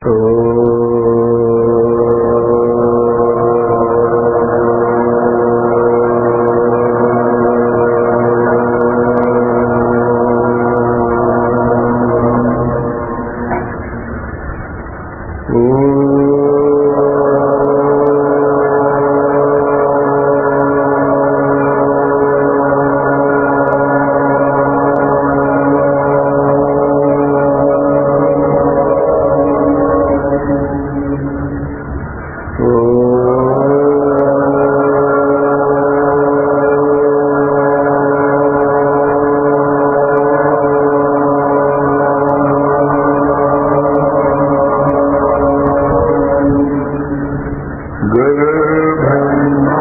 गुरुर्ब्रह्मा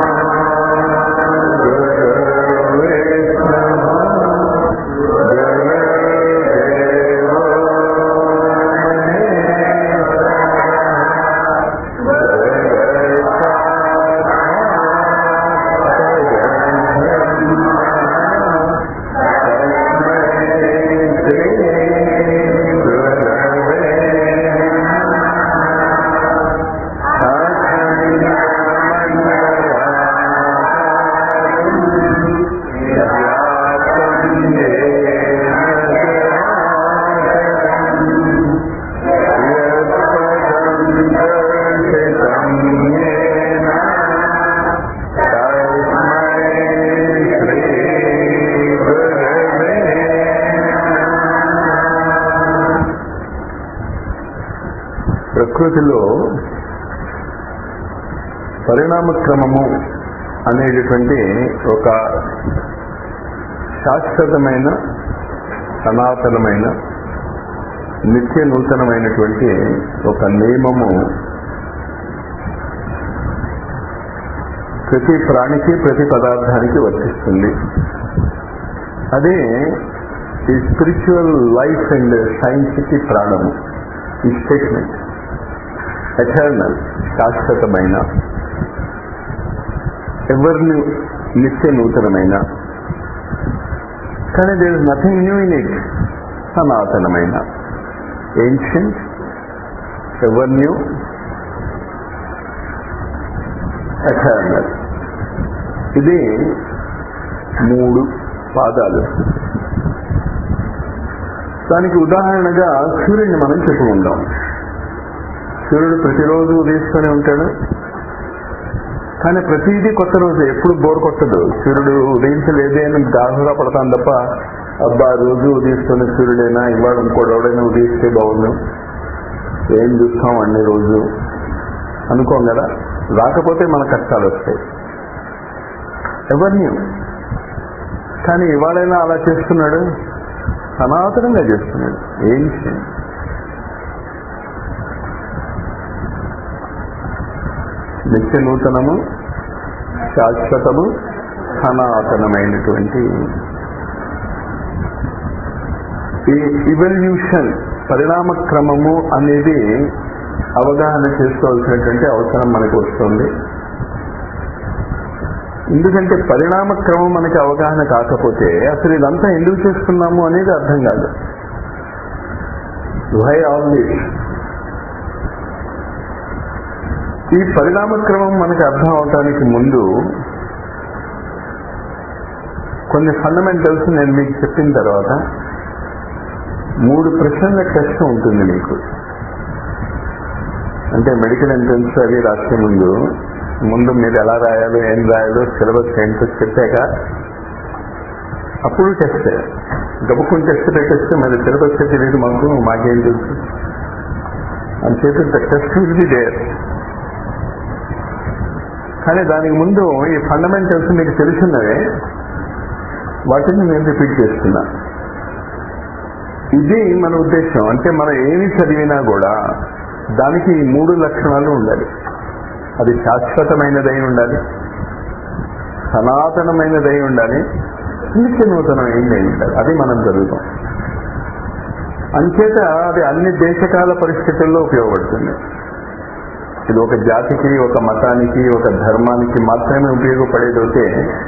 गुरुर्विष्णुः गुरुर्देवो ప్రకృతిలో పరిణామ క్రమము అనేటటువంటి ఒక శాశ్వతమైన సనాతనమైన నిత్య నూతనమైనటువంటి ఒక నియమము ప్రతి ప్రాణికి ప్రతి పదార్థానికి వర్తిస్తుంది అదే ఈ స్పిరిచువల్ లైఫ్ అండ్ సైన్స్కి ప్రాణము ఈ స్టేట్మెంట్ ఎటర్నల్ శాశ్వతమైన ఎవరిని నిత్య నూతనమైన కానీ there is nothing new in it సనాతనమైన ఏన్షియంట్ ఎవర్ న్యూ ఎటర్నల్ ఇది మూడు పాదాలు దానికి ఉదాహరణగా సూర్యుడిని మనం చెప్పుకుందాం సూర్యుడు ప్రతిరోజు ఉదయిస్తూనే ఉంటాడు కానీ ప్రతిదీ కొత్త రోజు ఎప్పుడు బోర్ కొట్టదు సూర్యుడు ఉదయించలేదే అని దాహంగా పడతాను తప్ప అబ్బా రోజు ఉదయిస్తున్న సూర్యుడైనా ఇవాళ ఇంకోటి ఎవడైనా ఉదయిస్తే బాగుండు ఏం చూస్తాం అన్ని రోజు అనుకోం కదా రాకపోతే మన కష్టాలు వస్తాయి ఎవరిని కానీ ఇవాళైనా అలా చేస్తున్నాడు సనాతనంగా చేస్తున్నాడు ఏం విషయం నిత్య నూతనము శాశ్వతము సనాతనమైనటువంటి ఈ ఇవల్యూషన్ పరిణామ క్రమము అనేది అవగాహన చేసుకోవాల్సినటువంటి అవసరం మనకు వస్తుంది ఎందుకంటే పరిణామ క్రమం మనకి అవగాహన కాకపోతే అసలు ఇదంతా ఎందుకు చేస్తున్నాము అనేది అర్థం కాదు వై ఆల్ దిస్ ఈ పరిణామ క్రమం మనకి అర్థం అవటానికి ముందు కొన్ని ఫండమెంటల్స్ నేను మీకు చెప్పిన తర్వాత మూడు ప్రశ్నల టెస్ట్ ఉంటుంది మీకు అంటే మెడికల్ ఎంట్రన్స్ అవి రాసే ముందు ముందు మీరు ఎలా రాయాలో ఏం రాయాలో సిలబస్ ఏంటో చెప్పాక అప్పుడు టెస్ట్ గబుక్కుని టెస్ట్ పెట్టేస్తే మరి సిలబస్ తెలియదు మాకు మాకేం తెలుసు అని చెప్పి టెస్ట్ విల్ బి దేర్ కానీ దానికి ముందు ఈ ఫండమెంటల్స్ మీకు తెలుసున్నవే వాటిని నేను రిపీట్ చేస్తున్నా ఇది మన ఉద్దేశం అంటే మనం ఏమి చదివినా కూడా దానికి ఈ మూడు లక్షణాలు ఉండాలి అది శాశ్వతమైనదై ఉండాలి సనాతనమైనదై ఉండాలి నిత్య నూతనమైనదై ఉండాలి అది మనం చదువుతాం అంచేత అది అన్ని దేశకాల పరిస్థితుల్లో ఉపయోగపడుతుంది ఇది ఒక జాతికి ఒక మతానికి ఒక ధర్మానికి మాత్రమే ఉపయోగపడేదైతే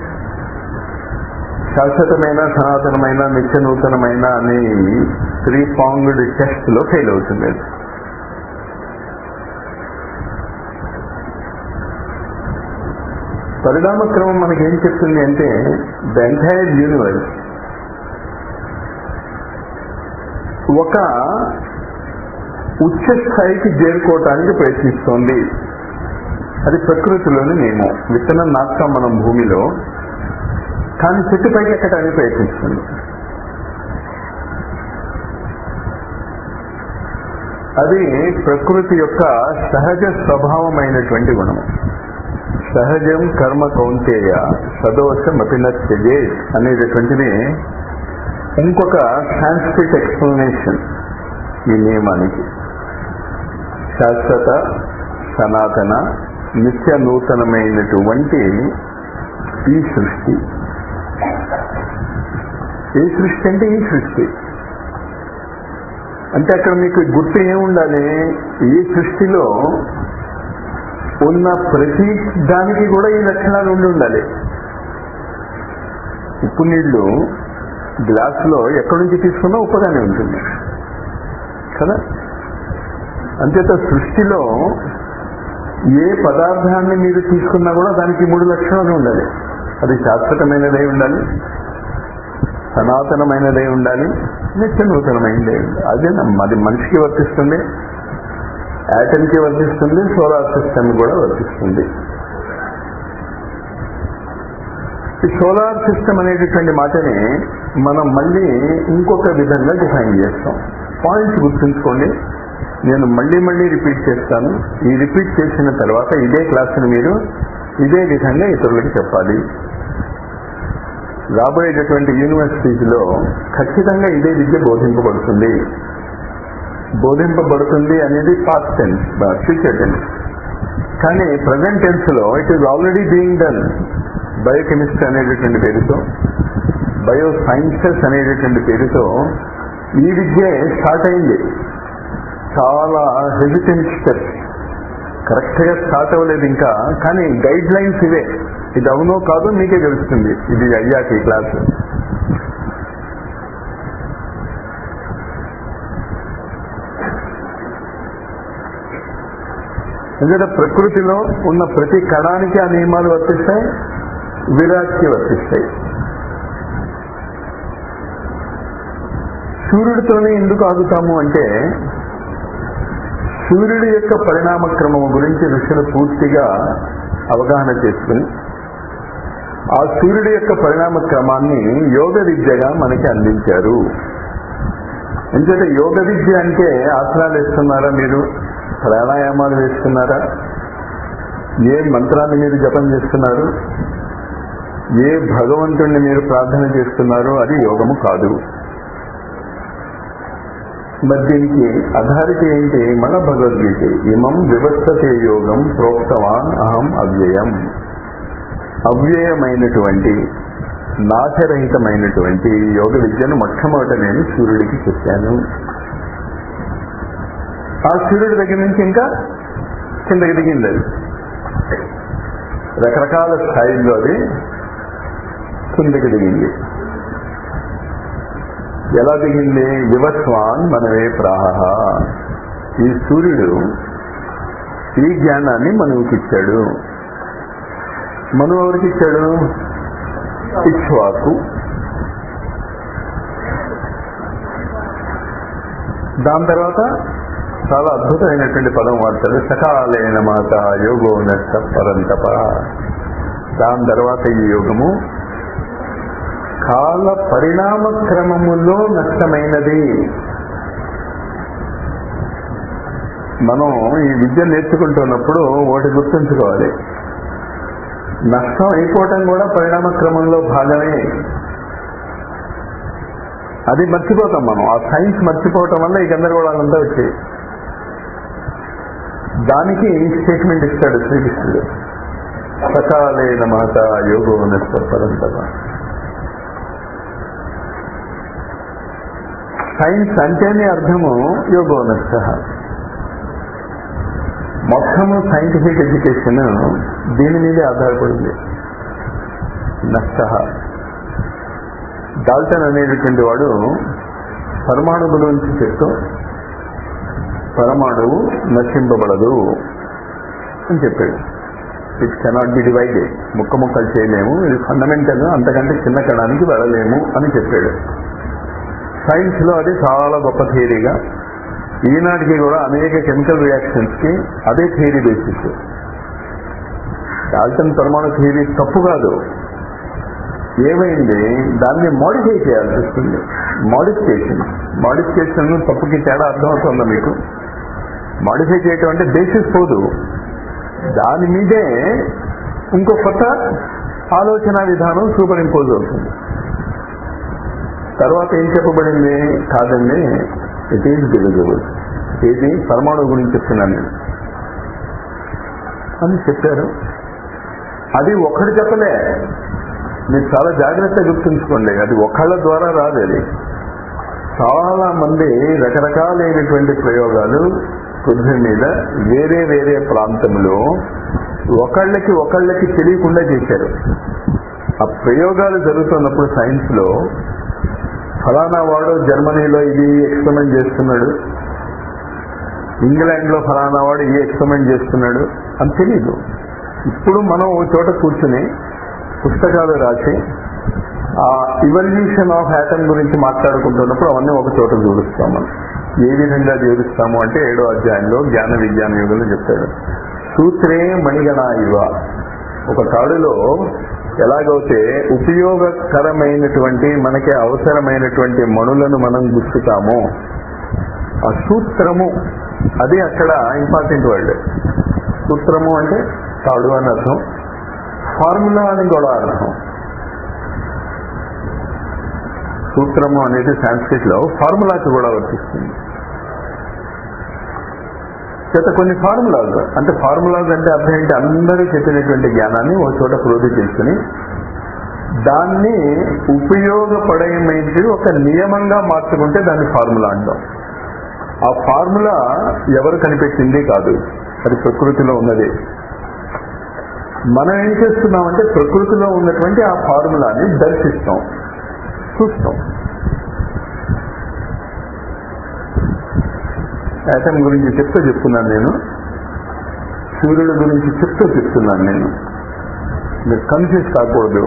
శాశ్వతమైన సనాతనమైన నిత్య నూతనమైన అనే త్రీ పాంగ్డ్ టెస్ట్ లో ఫెయిల్ అవుతుంది అది పరిణామ క్రమం మనకి ఏం చెప్తుంది అంటే ద ఎంటైర్ యూనివర్స్ ఒక ఉచ్చ స్థాయికి చేరుకోవటానికి ప్రయత్నిస్తోంది అది ప్రకృతిలోని నియమం విత్తనం నాటుతాం మనం భూమిలో కానీ చెట్టు పైకి ఎక్కడానికి ప్రయత్నిస్తుంది అది ప్రకృతి యొక్క సహజ స్వభావమైనటువంటి గుణం సహజం కర్మ కౌంతేయ సదోషం అపినత్యజే అనేటటువంటిది ఇంకొక సాంస్క్రిట్ ఎక్స్ప్లెనేషన్ ఈ నియమానికి శాశ్వత సనాతన నిత్య నూతనమైనటువంటి ఈ సృష్టి ఏ సృష్టి అంటే ఈ సృష్టి అంటే అక్కడ మీకు గుర్తు ఏముండాలి ఈ సృష్టిలో ఉన్న ప్రతి దానికి కూడా ఈ లక్షణాలు ఉండి ఉండాలి ఉప్పు నీళ్లు గ్లాసులో ఎక్కడి నుంచి తీసుకున్నా ఉప్పుగానే ఉంటుంది కదా అంతేత సృష్టిలో ఏ పదార్థాన్ని మీరు తీసుకున్నా కూడా దానికి మూడు లక్షణాలు ఉండాలి అది శాశ్వతమైనదై ఉండాలి సనాతనమైనదై ఉండాలి నిత్య నూతనమైనదే ఉండాలి అదే అది మనిషికి వర్తిస్తుంది యాటమ్కి వర్తిస్తుంది సోలార్ సిస్టమ్ కూడా వర్తిస్తుంది ఈ సోలార్ సిస్టమ్ అనేటటువంటి మాటని మనం మళ్ళీ ఇంకొక విధంగా డిఫైన్ చేస్తాం పాయింట్స్ గుర్తుంచుకోండి నేను మళ్ళీ మళ్ళీ రిపీట్ చేస్తాను ఈ రిపీట్ చేసిన తర్వాత ఇదే క్లాసును మీరు ఇదే విధంగా ఇతరులకు చెప్పాలి రాబోయేటటువంటి యూనివర్సిటీస్లో ఖచ్చితంగా ఇదే విద్య బోధింపబడుతుంది బోధింపబడుతుంది అనేది పాస్ట్ టెన్స్ ఫ్యూచర్ టెన్స్ కానీ ప్రజెంట్ టెన్స్ లో it is already being done biochemistry అనేటటువంటి పేరుతో బయో సైన్సెస్ అనేటటువంటి పేరుతో ఈ విద్య స్టార్ట్ అయింది చాలా హెజిటెంట్ స్టెప్స్ కరెక్ట్ గా స్టార్ట్ అవ్వలేదు ఇంకా కానీ గైడ్ లైన్స్ ఇవే ఇది అవునో కాదో మీకే తెలుస్తుంది ఇది అయ్యాక ఈ క్లాసు ఎందుకంటే ప్రకృతిలో ఉన్న ప్రతి కణానికి ఆ నియమాలు వర్తిస్తాయి విరాట్కి వర్తిస్తాయి సూర్యుడితోనే ఎందుకు ఆగుతాము అంటే సూర్యుడి యొక్క పరిణామ క్రమం గురించి ఋషులు పూర్తిగా అవగాహన చేసుకుని ఆ సూర్యుడి యొక్క పరిణామ క్రమాన్ని యోగ విద్యగా మనకి అందించారు ఎందుకంటే యోగ విద్య అంటే ఆసనాలు వేస్తున్నారా మీరు ప్రాణాయామాలు వేస్తున్నారా ఏ మంత్రాన్ని మీరు జపం చేస్తున్నారు ఏ భగవంతుణ్ణి మీరు ప్రార్థన చేస్తున్నారో అది యోగము కాదు మరి దీనికి అథారిటీ ఏంటి మన భగవద్గీత ఇమం వివస్థతే యోగం ప్రోక్తవాన్ అహం అవ్యయం అవ్యయమైనటువంటి నాశరహితమైనటువంటి యోగ విద్యను మొట్టమొదట నేను సూర్యుడికి చెప్పాను ఆ సూర్యుడి దగ్గర నుంచి ఇంకా కిందకి దిగింది అది రకరకాల స్థాయిల్లో అది కిందకి దిగింది ఎలా దిగింది వివస్వాన్ మనవే ప్రాహ ఈ సూర్యుడు ఈ జ్ఞానాన్ని మనువుకి ఇచ్చాడు మనువు ఎవరికి ఇచ్చాడు ఇక్ష్వాకు దాని తర్వాత చాలా అద్భుతమైనటువంటి పదం వాడతాడు సకాలైన మాత యోగో నష్ట పరంతప దాని తర్వాత ఈ యోగము కాల పరిణామ క్రమములో నష్టమైనది మనం ఈ విద్య నేర్చుకుంటున్నప్పుడు ఒకటి గుర్తుంచుకోవాలి నష్టం అయిపోవటం కూడా పరిణామ క్రమంలో భాగమే అది మర్చిపోతాం మనం ఆ సైన్స్ మర్చిపోవటం వల్ల ఈ గందరగోళాలంతా వచ్చాయి దానికి స్టేట్మెంట్ ఇస్తాడు శ్రీకృష్ణుడు సకాలైన మాత యోగో నిస్పరంతమ సైన్స్ అంటేనే అర్థము యోగో నష్ట మొత్తము సైంటిఫిక్ ఎడ్యుకేషన్ దీని మీదే ఆధారపడింది నష్ట డాల్టన్ అనేటటువంటి వాడు పరమాణు గురించి చెప్తూ పరమాణువు నశింపబడదు అని చెప్పాడు ఇట్ కెనాట్ బి డివైడెడ్ ముక్క ముక్కలు చేయలేము ఇది ఫండమెంటల్ అంతకంటే చిన్న కణానికి వెళ్ళలేము అని చెప్పాడు సైన్స్ లో అది చాలా గొప్ప థియరీగా ఈనాటికి కూడా అనేక కెమికల్ రియాక్షన్స్ కి అదే థియరీ బేసిస్ డాల్టన్ పరమాణు థియరీ తప్పు కాదు ఏమైంది దాన్ని మోడిఫై చేయాల్సి వస్తుంది మోడిఫికేషన్ మోడిఫికేషన్ తప్పుకి తేడా అర్థమవుతుందా మీకు మోడిఫై చేయటం అంటే బేసిస్ పోదు దాని మీదే ఇంకో కొత్త ఆలోచన విధానం సూపర్ ఇంపోజ్ అవుతుంది తర్వాత ఏం చెప్పబడింది కాదండి ఇట్ ఈజ్ డివిజిబుల్ ఏది పరమాణు గురించి చెప్తున్నాను నేను అని చెప్పారు అది ఒకటి చెప్పలే మీరు చాలా జాగ్రత్తగా గుర్తుంచుకోండి అది ఒకళ్ళ ద్వారా రాదు అది చాలా మంది రకరకాలైనటువంటి ప్రయోగాలు పృథ్వీ మీద వేరే వేరే ప్రాంతంలో ఒకళ్ళకి ఒకళ్ళకి తెలియకుండా చేశారు ఆ ప్రయోగాలు జరుగుతున్నప్పుడు సైన్స్ లో ఫలానా వాడు జర్మనీలో ఇది ఎక్స్పెరిమెంట్ చేస్తున్నాడు ఇంగ్లాండ్ లో ఫలానా వాడు ఈ ఎక్స్పెరిమెంట్ చేస్తున్నాడు అని తెలీదు ఇప్పుడు మనం ఓ చోట కూర్చుని పుస్తకాలు రాసి ఆ ఇవల్యూషన్ ఆఫ్ యాటమ్ గురించి మాట్లాడుకుంటున్నప్పుడు అవన్నీ ఒక చోట జోడిస్తాం మనం ఏ విధంగా జోడిస్తాము అంటే ఏడో అధ్యాయంలో జ్ఞాన విజ్ఞాన యుగంలో చెప్తాడు సూత్రే మణిగణ ఇవ ఒక తాడులో ఎలాగైతే ఉపయోగకరమైనటువంటి మనకి అవసరమైనటువంటి మణులను మనం గుర్తుతామో ఆ సూత్రము అది అక్కడ ఇంపార్టెంట్ వర్డ్ సూత్రము అంటే తాడు అని అర్థం ఫార్ములా అని కూడా అర్థం సూత్రము అనేది సాంస్క్రిట్ లో ఫార్ములాకి కూడా వర్తిస్తుంది చేత కొన్ని ఫార్ములాస్ అంటే ఫార్ములాస్ అంటే అర్థం ఏంటి అందరూ చెప్పినటువంటి జ్ఞానాన్ని ఒక చోట క్రోధి చేసుకుని దాన్ని ఉపయోగపడేమైంది ఒక నియమంగా మార్చుకుంటే దాన్ని ఫార్ములా అంటాం ఆ ఫార్ములా ఎవరు కనిపెట్టింది కాదు అది ప్రకృతిలో ఉన్నది మనం ఏం చేస్తున్నామంటే ప్రకృతిలో ఉన్నటువంటి ఆ ఫార్ములాని దర్శిస్తాం చూస్తాం యాటమ్ గురించి చెప్తూ చెప్తున్నాను నేను సూర్యుడు గురించి చెప్తూ చెప్తున్నాను నేను మీరు కన్ఫ్యూజ్ కాకూడదు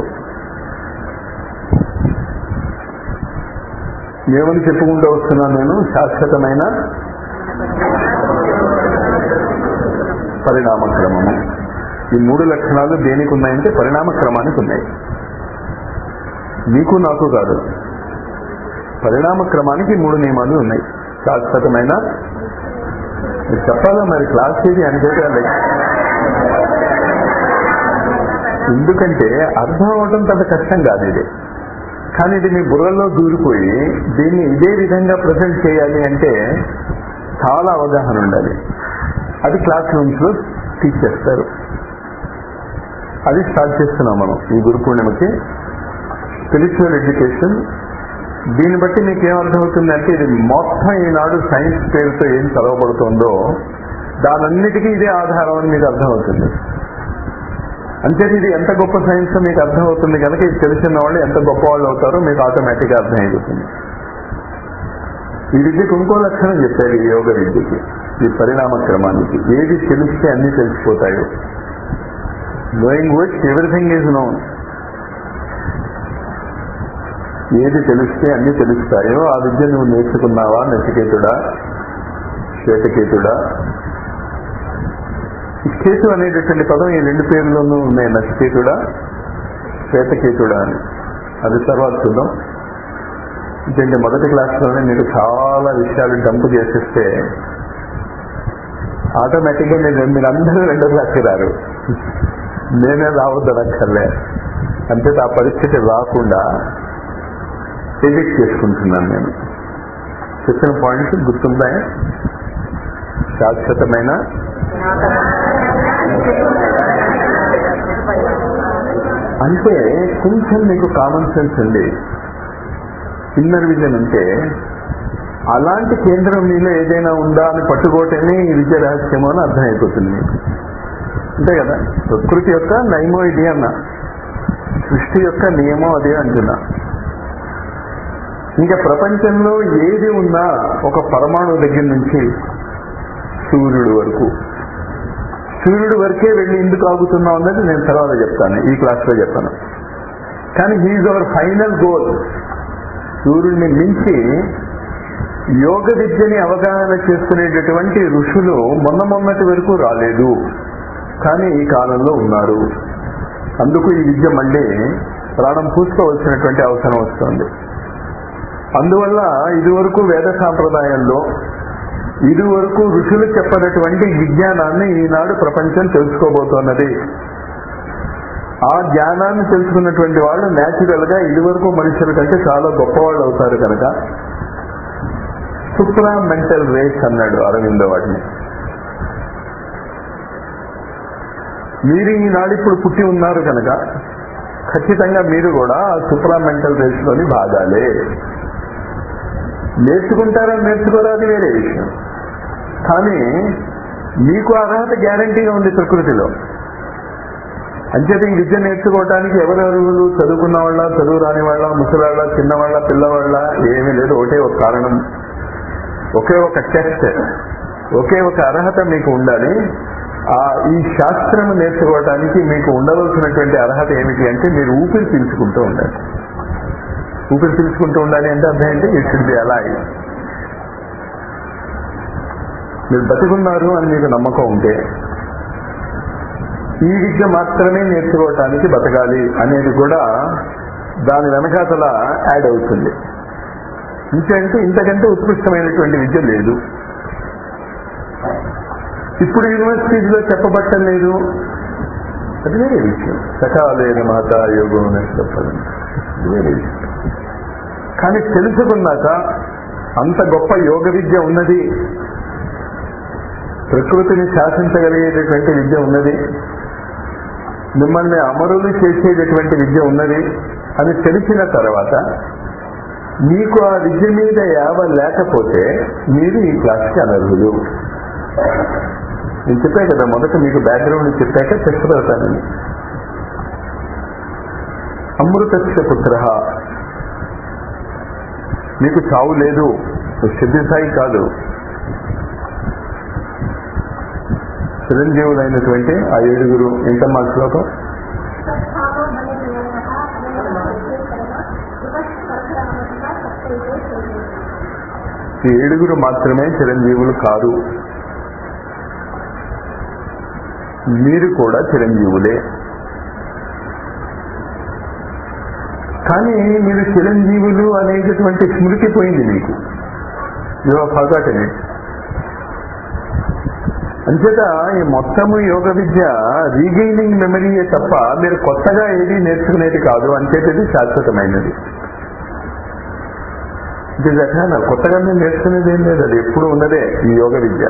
ఏమని చెప్పుకుంటూ వస్తున్నాను నేను శాశ్వతమైన పరిణామ క్రమము ఈ మూడు లక్షణాలు దేనికి ఉన్నాయంటే పరిణామ క్రమానికి ఉన్నాయి మీకు నాకు కాదు పరిణామ క్రమానికి మూడు నియమాలు ఉన్నాయి శాశ్వతమైన మీరు చెప్పాలా మరి క్లాస్ ఏది అనుకోవటం ఎందుకంటే అర్థం అవటం పెద్ద కష్టం కాదు ఇది కానీ ఇది మీ బుర్రలో దూరిపోయి దీన్ని ఇదే విధంగా ప్రజెంట్ చేయాలి అంటే చాలా అవగాహన ఉండాలి అది క్లాస్ రూమ్స్ లో టీచ్ చేస్తారు అది స్టార్ట్ చేస్తున్నాం మనం ఈ గురు పూర్ణిమకి స్పిరిచువల్ ఎడ్యుకేషన్ దీన్ని బట్టి మీకు ఏమర్థమవుతుంది అంటే ఇది మొత్తం ఈనాడు సైన్స్ పేరుతో ఏం చదవబడుతుందో దానన్నిటికీ ఇదే ఆధారం అని మీకు అర్థమవుతుంది అంటే ఇది ఎంత గొప్ప సైన్స్ మీకు అర్థమవుతుంది కనుక ఇది తెలిసిన వాళ్ళు ఎంత గొప్ప వాళ్ళు అవుతారో మీకు ఆటోమేటిక్గా అర్థమైపోతుంది ఈ విద్యకు ఇంకో లక్షణం చెప్పారు ఈ యోగ విద్యకి ఈ పరిణామ క్రమానికి ఏది తెలిస్తే అన్ని తెలిసిపోతాయో knowing which everything is known ఏది తెలిస్తే అన్ని తెలుస్తాయో ఆ విద్య నువ్వు నేర్చుకున్నావా నచికేతుడా శ్వేతకేతుడా ఈ కేతు అనేటటువంటి పదం ఈ రెండు పేర్లోనూ ఉన్నాయి నచికేతుడా శ్వేతకేతుడా అని అది తర్వాత చూద్దాం ఎందుకంటే మొదటి క్లాస్లోనే మీకు చాలా విషయాలు డంప్ చేసేస్తే ఆటోమేటిక్గా నేను మీరు అందరూ రెండో క్లాస్కి రారు నేనే రావద్దనక్కర్లే అంటే ఆ పరిస్థితి రాకుండా ఎడిట్ చేసుకుంటున్నాను నేను చెప్పిన పాయింట్స్ గుర్తుంటాయా శాశ్వతమైన అంటే కొంచెం మీకు కామన్ సెన్స్ ఉంది ఇన్నర్ విజన్ అంటే అలాంటి కేంద్రం మీలో ఏదైనా ఉందా అని పట్టుకోవటమే ఈ విద్య రహస్యమో అని అర్థమైపోతుంది మీకు అంతే కదా ప్రకృతి యొక్క నయమో ఇది అన్న సృష్టి యొక్క నియమం అదే అంటున్నా ఇంకా ప్రపంచంలో ఏది ఉన్నా ఒక పరమాణు దగ్గర నుంచి సూర్యుడు వరకు సూర్యుడి వరకే వెళ్ళి ఎందుకు ఆగుతున్నాం అన్నది నేను తర్వాత చెప్తాను ఈ క్లాస్లో చెప్తాను కానీ హీఈ్ అవర్ ఫైనల్ గోల్ సూర్యుడిని మించి యోగ విద్యని అవగాహన చేసుకునేటటువంటి ఋషులు మొన్న మొన్నటి వరకు రాలేదు కానీ ఈ కాలంలో ఉన్నారు అందుకు ఈ విద్య మళ్ళీ ప్రాణం పూసుకోవలసినటువంటి అవసరం వస్తుంది అందువల్ల ఇదివరకు వేద సాంప్రదాయంలో ఇదివరకు ఋషులు చెప్పనటువంటి విజ్ఞానాన్ని ఈనాడు ప్రపంచం తెలుసుకోబోతున్నది ఆ జ్ఞానాన్ని తెలుసుకున్నటువంటి వాళ్ళు న్యాచురల్ గా ఇదివరకు మనుషుల కంటే చాలా గొప్పవాళ్ళు అవుతారు కనుక సుప్రా మెంటల్ రేస్ అన్నాడు అరవిందో వాటిని మీరు ఈనాడు ఇప్పుడు పుట్టి ఉన్నారు కనుక ఖచ్చితంగా మీరు కూడా సుప్రా మెంటల్ రేస్ లోని భాగాలే నేర్చుకుంటారా నేర్చుకోరా అది వేరే విషయం కానీ మీకు అర్హత గ్యారంటీగా ఉంది ప్రకృతిలో అంచేత ఈ విద్య నేర్చుకోవటానికి ఎవరు అర్హులు చదువుకున్న వాళ్ళ చదువు రాని వాళ్ళ ముసలాళ్ళ చిన్నవాళ్ళ పిల్లవాళ్ళ ఏమీ లేదు ఒకటే ఒక కారణం ఒకే ఒక టెస్ట్ ఒకే ఒక అర్హత మీకు ఉండాలి ఆ ఈ శాస్త్రం నేర్చుకోవటానికి మీకు ఉండవలసినటువంటి అర్హత ఏమిటి అంటే మీరు ఊపిరి పీల్చుకుంటూ ఉండాలి ఊపిరి పీల్చుకుంటూ ఉండాలి అంటే అర్థం ఏంటి ఇట్ షుడ్ బి అలా మీరు బతికున్నారు అని మీకు నమ్మకం ఉంటే ఈ విద్య మాత్రమే నేర్చుకోవటానికి బతకాలి అనేది కూడా దాని వెనకాతల యాడ్ అవుతుంది ఇంకంటే ఇంతకంటే ఉత్కృష్టమైనటువంటి విద్య లేదు ఇప్పుడు యూనివర్సిటీలో చెప్పబట్టం లేదు అది వేరే విషయం సకాలైన మాత యోగం చెప్పడం అది వేరే విషయం కానీ తెలుసుకున్నాక అంత గొప్ప యోగ విద్య ఉన్నది ప్రకృతిని శాసించగలిగేటటువంటి విద్య ఉన్నది మిమ్మల్ని అమరులు చేసేటటువంటి విద్య ఉన్నది అని తెలిసిన తర్వాత మీకు ఆ విద్య మీద యావ లేకపోతే మీరు ఈ క్లాస్కి అనర్హులు నేను చెప్పాను కదా మొదట మీకు బ్యాక్గ్రౌండ్ చెప్పాక చెప్పగలుగుతానని అమృతస్య పుత్ర మీకు చావు లేదు సిద్ధిసాయి కాదు చిరంజీవులైనటువంటి ఆ ఏడుగురు ఎంతమ్మా శ్లోకం సత్కామో బలిర్యనః అనంతేశ్వరః ఉపస్పర్శరామః సప్తైతే శైలేషు. ఈ ఏడుగురు మాత్రమే చిరంజీవులు కాదు మీరు కూడా చిరంజీవులే కానీ మీరు చిరంజీవులు అనేటటువంటి స్మృతి పోయింది మీకు యు ఫర్గాటెన్ ఇట్ అంచేత ఈ మొత్తము యోగ విద్య రీగెయినింగ్ మెమరీయే తప్ప మీరు కొత్తగా ఏది నేర్చుకునేది కాదు అంచేత ఇది శాశ్వతమైనది ఇది రకాల కొత్తగా నేను నేర్చుకునేది ఏం లేదు అది ఎప్పుడు ఉన్నదే ఈ యోగ విద్య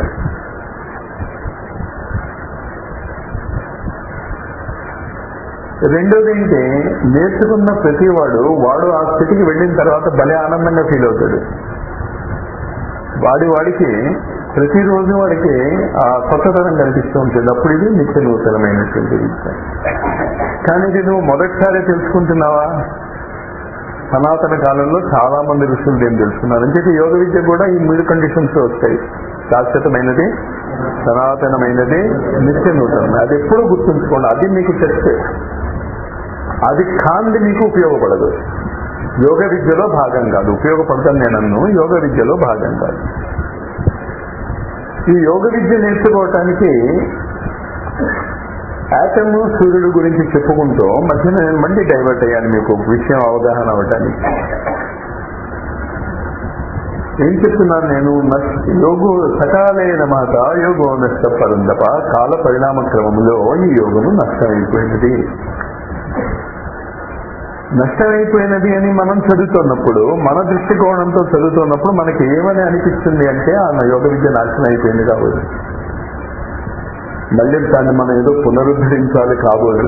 రెండోది ఏంటి నేర్చుకున్న ప్రతి వాడు వాడు ఆ స్థితికి వెళ్ళిన తర్వాత భలే ఆనందంగా ఫీల్ అవుతాడు వాడి వాడికి ప్రతిరోజు వాడికి ఆ కొత్తతనం కనిపిస్తూ ఉంటుంది అప్పుడు ఇది నిత్య నూతనమైనటువంటి విద్య కానీ ఇది నువ్వు మొదటిసారి తెలుసుకుంటున్నావా సనాతన కాలంలో చాలా మంది ఋషులు దీన్ని తెలుసుకున్నారు అంచేది యోగ విద్య కూడా ఈ మూడు కండిషన్స్ వస్తాయి శాశ్వతమైనది సనాతనమైనది నిత్య నూతనం అది ఎప్పుడూ గుర్తుంచుకోండి అది మీకు టెస్ట్ అది కాంది మీకు ఉపయోగపడదు యోగ విద్యలో భాగం కాదు ఉపయోగపడతాను నేను అన్ను యోగ విద్యలో భాగం కాదు ఈ యోగ విద్య నేర్చుకోవటానికి యాటము సూర్యుడు గురించి చెప్పుకుంటూ మధ్యన నేను మళ్ళీ డైవర్ట్ అయ్యాను మీకు ఒక విషయం అవగాహన అవటానికి ఏం చెప్తున్నాను నేను నష్ట- యోగు సకాలైన మాట యోగో నష్టపరందప కాల పరిణామ క్రమంలో ఈ యోగము నష్టమైపోయినది నష్టమైపోయినది అని మనం చదువుతున్నప్పుడు మన దృష్టికోణంతో చదువుతున్నప్పుడు మనకి ఏమని అనిపిస్తుంది అంటే ఆ యోగ విద్య నాశనం అయిపోయింది కాబట్టి మళ్ళీ దాన్ని మనం ఏదో పునరుద్ధరించాలి కాబోదు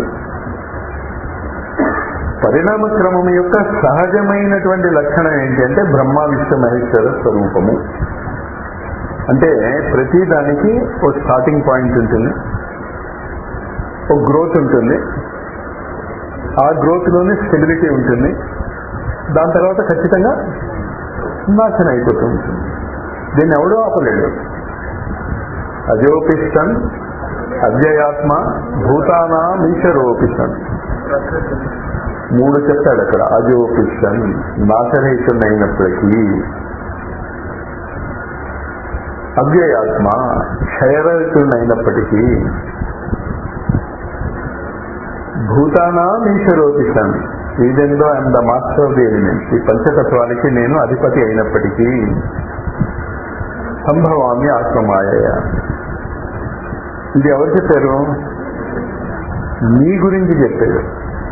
పరిణామ క్రమం యొక్క సహజమైనటువంటి లక్షణం ఏంటి అంటే బ్రహ్మ విష్ణు మహేశ్వర స్వరూపము అంటే ప్రతి దానికి ఒక స్టార్టింగ్ పాయింట్ ఉంటుంది ఒక గ్రోత్ ఉంటుంది ఆ గ్రోత్ లోనే స్టెబిలిటీ ఉంటుంది దాని తర్వాత ఖచ్చితంగా నాశనం అయిపోతూ ఉంటుంది దీన్ని ఎవడో ఆపలేడు అజోపిష్టం అవ్యయాత్మ భూతానాం ఈశ్వరోపిషన్ మూడు చెప్తాడు అక్కడ అజోపిషన్ నాశరహితుడైనప్పటికీ అవ్యయాత్మ క్షయరహితుడైనప్పటికీ భూతానాం ఈశ్వరోపిషన్ even I'm the master of the elements ఈ పంచతత్వానికి నేను అధిపతి అయినప్పటికీ సంభవామి ఆత్మమాయ ఇది ఎవరు చెప్పారు మీ గురించి చెప్పారు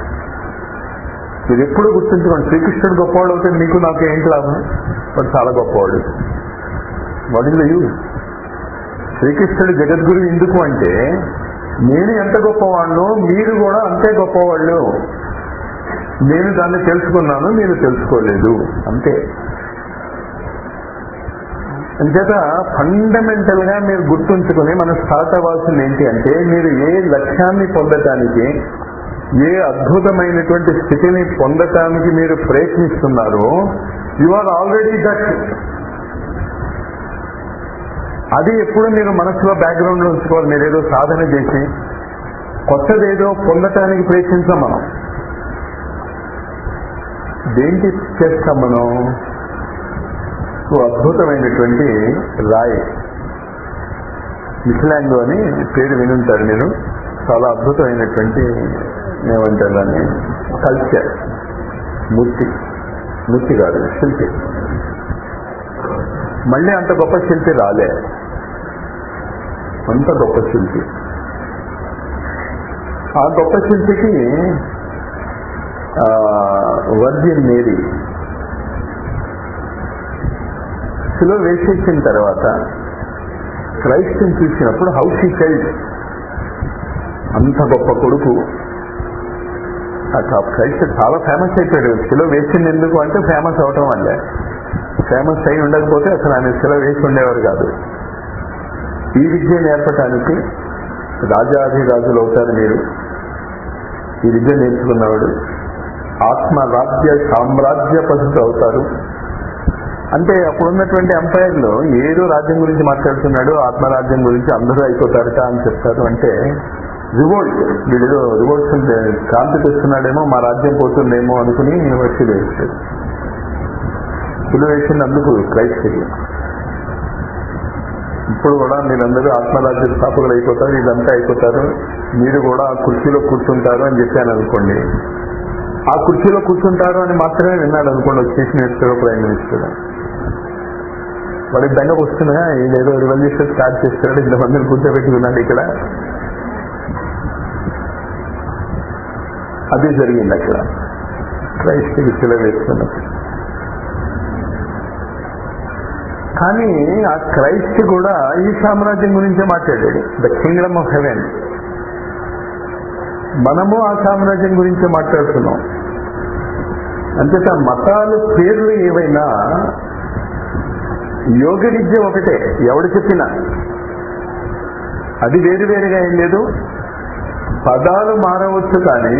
మీరు ఎప్పుడు గుర్తుంచుకోండి శ్రీకృష్ణుడు గొప్పవాడు అవుతే మీకు నాకు ఏంటి లాభం వాడు చాలా గొప్పవాడు వాట్ ఇస్ ద యూజ్ శ్రీకృష్ణుడు జగద్గురు ఎందుకు అంటే నేను ఎంత గొప్పవాడినో మీరు కూడా అంతే గొప్పవాళ్ళు నేను దాన్ని తెలుసుకున్నాను మీరు తెలుసుకోలేదు అంతే అంచేత ఫండమెంటల్ గా మీరు గుర్తుంచుకుని మనం స్టార్ట్ అవ్వాల్సింది ఏంటి అంటే మీరు ఏ లక్ష్యాన్ని పొందటానికి ఏ అద్భుతమైనటువంటి స్థితిని పొందటానికి మీరు ప్రయత్నిస్తున్నారో యు ఆర్ ఆల్రెడీ దట్ అది ఎప్పుడు మీరు మనసులో బ్యాక్గ్రౌండ్ లో ఉంచుకోవాలి మీరు ఏదో సాధన చేసి కొత్తదేదో పొందటానికి ప్రయత్నించాం మనం దేంటి చేస్తాం మనం ఓ అద్భుతమైనటువంటి రాయి మిథిలాంగు అని పేరు వినుంటారు మీరు చాలా అద్భుతమైనటువంటి ఏమంటారు దాన్ని కల్చర్ మూర్తి మూర్తి కాదు శిల్పి మళ్ళీ అంత గొప్ప శిల్పి రాలే అంత గొప్ప శిల్పి ఆ గొప్ప శిల్పికి వర్జిన్ మేరీ శిలో వేసేసిన తర్వాత క్రైస్ట్ని చూసినప్పుడు హౌ షీ ఫెల్ట్ అంత గొప్ప కొడుకు ఆ క్రైస్ట్ చాలా ఫేమస్ అయిపోయాడు శిలో వేసింది ఎందుకు అంటే ఫేమస్ అవటం వల్లే ఫేమస్ అయి ఉండకపోతే అసలు ఆయన శిల వేసి ఉండేవారు కాదు ఈ విద్య నేర్పటానికి రాజాధిరాజులు అవుతారు మీరు ఈ విద్య నేర్చుకున్నవాడు ఆత్మరాజ్య సామ్రాజ్య పద్ధతి అవుతారు అంటే అప్పుడున్నటువంటి ఎంపైర్లు ఏదో రాజ్యం గురించి మాట్లాడుతున్నాడు ఆత్మరాజ్యం గురించి అందరూ అయిపోతారట అని చెప్తారు అంటే రివోల్ట్ వీడు రివోల్ట్ క్రాంతి తెస్తున్నాడేమో మా రాజ్యం పోతుందేమో అనుకుని వచ్చి వేస్తాడు వేసింది అందుకు క్రైస్తవి ఇప్పుడు కూడా మీరందరూ ఆత్మరాజ్య స్థాపకులు అయిపోతారు ఇదంతా అయిపోతారు మీరు కూడా ఆ కుర్చీలో కూర్చుంటారు అని చెప్పాను అనుకోండి ఆ కుర్చీలో కూర్చుంటారు అని మాత్రమే విన్నాడు అనుకోండి చీఫ్ మినిస్టర్ ప్రైమ్ మినిస్టర్ వాడికి దండకు వస్తున్నా ఏదో రివల్యూషన్ స్టార్ట్ చేస్తాడు ఇంతమందిని కూర్చోబెట్టి విన్నాడు ఇక్కడ అది జరిగింది అక్కడ క్రైస్తవి శిల వేస్తున్నప్పుడు కానీ ఆ క్రైస్ట్ కూడా ఈ సామ్రాజ్యం గురించే మాట్లాడాడు ద కింగ్డమ్ ఆఫ్ హెవెన్ మనము ఆ సామ్రాజ్యం గురించే మాట్లాడుతున్నాం అంతేత మతాలు పేర్లు ఏవైనా యోగ విద్య ఒకటే ఎవడు చెప్పినా అది వేరు వేరుగా ఏం లేదు పదాలు మారవచ్చు కానీ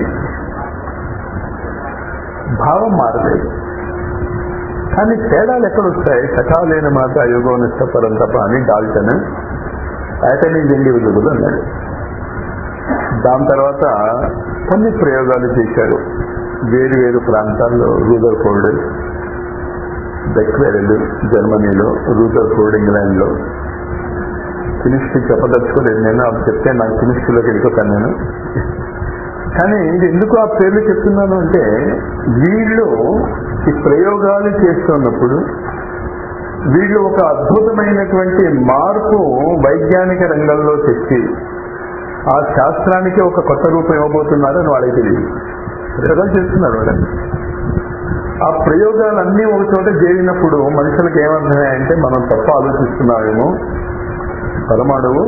భావం మారలేదు కానీ తేడాలు ఎక్కడొస్తాయి సకాలైన మాట యోగోనిష్ట పరంతప అని డాల్టన్ అటెండింగ్ ఇండివిజువల్ అన్నాడు దాని తర్వాత కొన్ని ప్రయోగాలు చేశారు వేరు వేరు ప్రాంతాల్లో రూదర్ ఫోర్డ్ బెక్వెరెల్ జర్మనీలో రూదర్ ఫోర్డ్ ఇంగ్లాండ్లో ఫినిష్కి చెప్పదలుచుకోలేదు నేను అవి చెప్తే నాకు ఫినిష్లోకి వెళ్ళిపోతాను నేను కానీ ఇది ఎందుకు ఆ పేర్లు చెప్తున్నాను అంటే వీళ్ళు ఈ ప్రయోగాలు చేస్తున్నప్పుడు వీళ్ళు ఒక అద్భుతమైనటువంటి మార్పు వైజ్ఞానిక రంగంలో తెచ్చి ఆ శాస్త్రానికి ఒక కొత్త రూపం ఇవ్వబోతున్నారని వాళ్ళకి తెలియదు ప్రయోగాలు చేస్తున్నారు వాళ్ళు ఆ ప్రయోగాలన్నీ ఒక చోట చేరినప్పుడు మనుషులకు ఏమర్థమయ్యాయంటే మనం తప్ప ఆలోచిస్తున్నామేమో పరమాణువు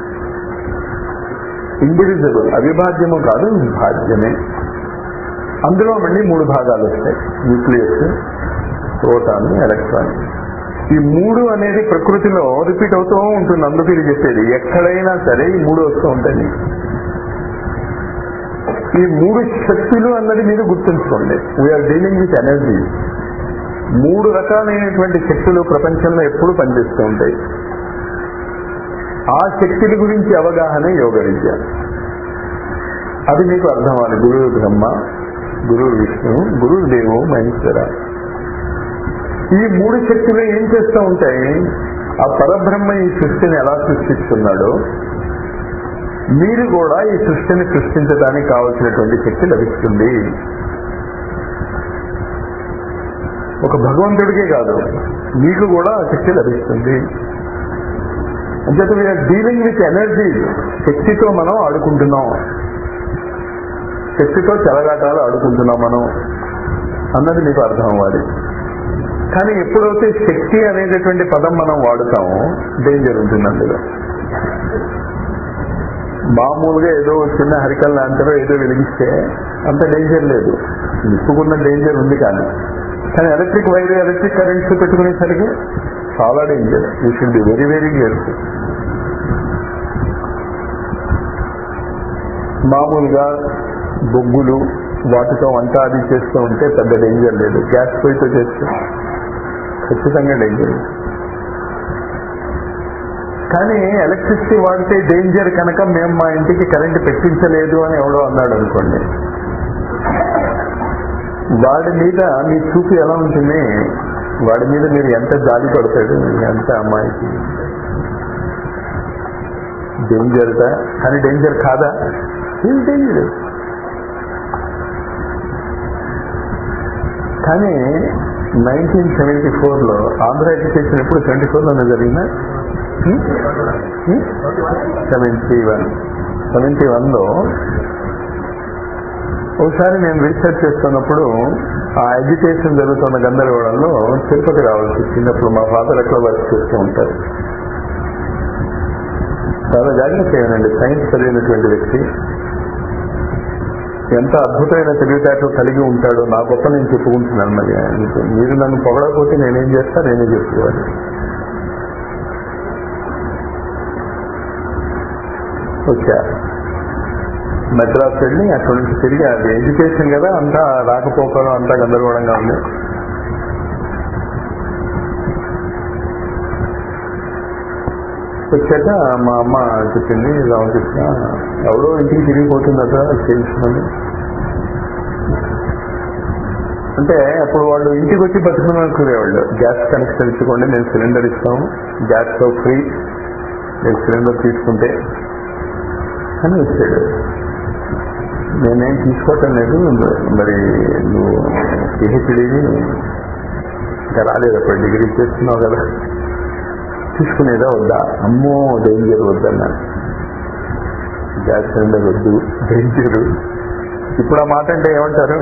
ఇండివిజువల్ అవిభాజ్యము కాదు విభాజ్యమే అందులో మళ్ళీ మూడు భాగాలు వస్తాయి న్యూక్లియస్ ప్రోటాన్ ఎలక్ట్రాన్ ఈ మూడు అనేది ప్రకృతిలో రిపీట్ అవుతూ ఉంటుంది అందుకు ఇది చెప్పేది ఎక్కడైనా సరే ఈ మూడు వస్తూ ఉంటాయి ఈ మూడు శక్తులు అన్నది మీరు గుర్తుంచుకోండి వీఆర్ డీలింగ్ విత్ ఎనర్జీ మూడు రకాలైనటువంటి శక్తులు ప్రపంచంలో ఎప్పుడు పనిచేస్తూ ఉంటాయి ఆ శక్తుల గురించి అవగాహన యోగ విద్య అది మీకు అర్థం అవ్వాలి గురువు బ్రహ్మ గురువు విష్ణు గురువు దేవు మహేశ్వర ఈ మూడు శక్తులు ఏం చేస్తూ ఉంటాయి ఆ పరబ్రహ్మ ఈ సృష్టిని ఎలా సృష్టిస్తున్నాడో మీరు కూడా ఈ సృష్టిని సృష్టించడానికి కావలసినటువంటి శక్తి లభిస్తుంది ఒక భగవంతుడికే కాదు మీకు కూడా ఆ శక్తి లభిస్తుంది అంచేత వీఆర్ డీలింగ్ విత్ ఎనర్జీ శక్తితో మనం ఆడుకుంటున్నాం శక్తితో చెలగాటాలు ఆడుకుంటున్నాం మనం అన్నది మీకు అర్థం అవ్వాలి కానీ ఎప్పుడైతే శక్తి అనేటటువంటి పదం మనం వాడుతామో డేంజర్ ఉంటుంది అందులో మామూలుగా ఏదో చిన్న హరికల్ లాంటిదో ఏదో వెలిగిస్తే అంత డేంజర్ లేదు నిప్పుకున్న డేంజర్ ఉంది కానీ కానీ ఎలక్ట్రిక్ వైర్ ఎలక్ట్రిక్ కరెంట్స్ పెట్టుకునేసరికి చాలా danger you should be very very careful మామూలుగా బొగ్గులు వాటితో వంట అది చేస్తూ ఉంటే పెద్ద డేంజర్ లేదు గ్యాస్ పొయ్యితో చేస్తే ఖచ్చితంగా డేంజర్ కానీ ఎలక్ట్రిసిటీ వాడితే డేంజర్ కనుక మేము మా ఇంటికి కరెంట్ పెట్టించలేదు అని ఎవడో అన్నాడు అనుకోండి వాడి మీద మీ చూపు ఎలా ఉంటుంది వాడి మీద మీరు ఎంత జాలి పడతాడు ఎంత అమ్మాయికి డేంజర్ కానీ డేంజర్ కాదా ఏం డేంజర్ కానీ నైన్టీన్ సెవెంటీ ఫోర్లో ఆంధ్ర ఎడ్యుకేషన్ ఎప్పుడు సెవెంటీ ఫోర్లోనే జరిగిందా సెవెంటీ వన్ సెవెంటీ వన్లో ఒకసారి నేను రీసెర్చ్ చేస్తున్నప్పుడు ఆ ఎడ్యుకేషన్ జరుగుతున్న గందరగోళంలో తిరుపతి రావాల్సి వచ్చినప్పుడు మా ఫాదర్ ఎక్కడ వర్క్ చేస్తూ ఉంటారు చాలా జాగ్రత్త అయ్యానండి సైన్స్ చదివినటువంటి వ్యక్తి ఎంత అద్భుతమైన తెలివితేటలు కలిగి ఉంటాడో నా గొప్ప నేను చెప్పుకుంటున్నాను మరి ఆయనకు. మీరు నన్ను పొగడకపోతే నేనేం చేస్తా నేనే చెప్పుకోవాలి వచ్చా మెడ్రాస్ వెళ్ళి అక్కడి నుంచి తిరిగి అది ఎడ్యుకేషన్ కదా అంతా రాకపోకలు అంతా గందరగోళంగా ఉంది వచ్చాక మా అమ్మ చెప్పింది రామకృష్ణ ఎవరో ఇంటికి తిరిగిపోతుందట తెలుసుకొని అంటే అప్పుడు వాళ్ళు ఇంటికి వచ్చి బతుకునేవాళ్ళు గ్యాస్ కనెక్షన్ ఇచ్చుకోండి నేను సిలిండర్ ఇస్తాం గ్యాస్ తో ఫ్రీ నేను సిలిండర్ తీసుకుంటే అని వచ్చాడు నేనేం తీసుకోవటం లేదు మరి నువ్వు పిహెచ్డీని ఇంకా రాలేదు అప్పుడు డిగ్రీ చేస్తున్నావు కదా తీసుకునేదా వద్దా అమ్మో డేంజర్ వద్దన్నా గ్యాస్ సిలిండర్ వద్దు డేంజర్ ఇప్పుడు ఆ మాట అంటే ఏమంటారు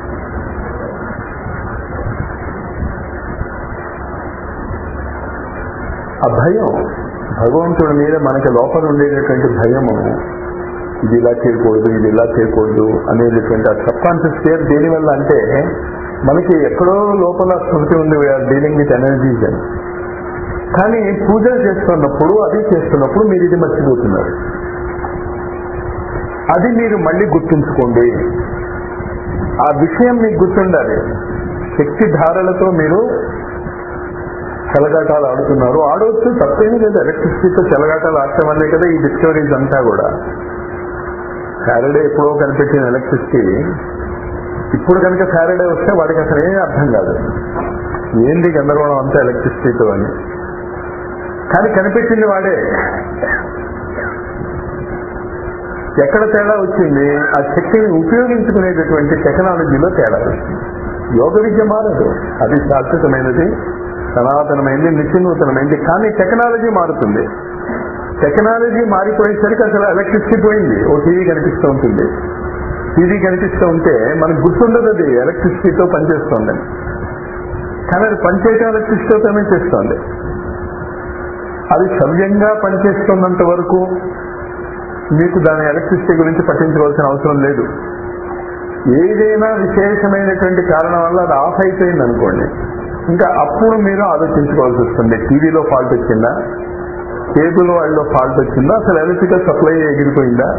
ఆ భయం భగవంతుడి మీద మనకి లోపల ఉండేటటువంటి భయము ఇది ఇలా చేయకూడదు ఇది ఇలా చేయకూడదు అనేటటువంటి ఆ సబ్ కాన్షియస్ కేర్ దేనివల్ల అంటే మనకి ఎక్కడో లోపల స్మృతి ఉంది వీఆర్ డీలింగ్ విత్ ఎనర్జీస్ అని కానీ పూజలు చేస్తున్నప్పుడు అది చేస్తున్నప్పుడు మీరు ఇది మర్చిపోతున్నారు అది మీరు మళ్ళీ గుర్తుంచుకోండి ఆ విషయం మీకు గుర్తుండాలి శక్తి ధారలతో మీరు చెలగాటాలు ఆడుతున్నారు ఆడవచ్చు తప్పేమీ లేదు ఎలక్ట్రిసిటీతో చెలగాటాలు ఆడటం వల్లే కదా ఈ డిస్కవరీస్ అంతా కూడా ఫ్యారడే ఎప్పుడో కనిపెట్టిన ఎలక్ట్రిసిటీ ఇప్పుడు కనుక ఫ్యారడే వస్తే వాడికి అసలు ఏమీ అర్థం కాదు ఏంది గందరగోళం అంతా ఎలక్ట్రిసిటీతో అని కానీ కనిపెట్టింది వాడే ఎక్కడ తేడా వచ్చింది ఆ శక్తిని ఉపయోగించుకునేటటువంటి టెక్నాలజీలో తేడా వచ్చింది యోగ విద్య మారదు అది శాశ్వతమైనది సనాతనమైంది నిత్యనూతనమైంది కానీ టెక్నాలజీ మారుతుంది టెక్నాలజీ మారిపోయేసరికి అసలు ఎలక్ట్రిసిటీ పోయింది ఓ టీవీ కనిపిస్తూ ఉంటుంది టీవీ కనిపిస్తూ ఉంటే మనకు గుర్తుండదు అది ఎలక్ట్రిసిటీతో పనిచేస్తోందని కానీ అది పనిచేయటం ఎలక్ట్రిసిటీతోనే చేస్తోంది అది సవ్యంగా పనిచేస్తున్నంత వరకు మీకు దాని ఎలక్ట్రిసిటీ గురించి పట్టించవలసిన అవసరం లేదు ఏదైనా విశేషమైనటువంటి కారణం వల్ల అది ఆఫ్ అయిపోయింది అనుకోండి ఇంకా అప్పుడు మీరు ఆలోచించుకోవాల్సి వస్తుంది టీవీలో ఫాల్ట్ వచ్చిందా కేబుల్ వాళ్ళలో ఫాల్ట్ వచ్చిందా అసలు ఎలక్ట్రికల్ సప్లై ఎగిరిపోయిందా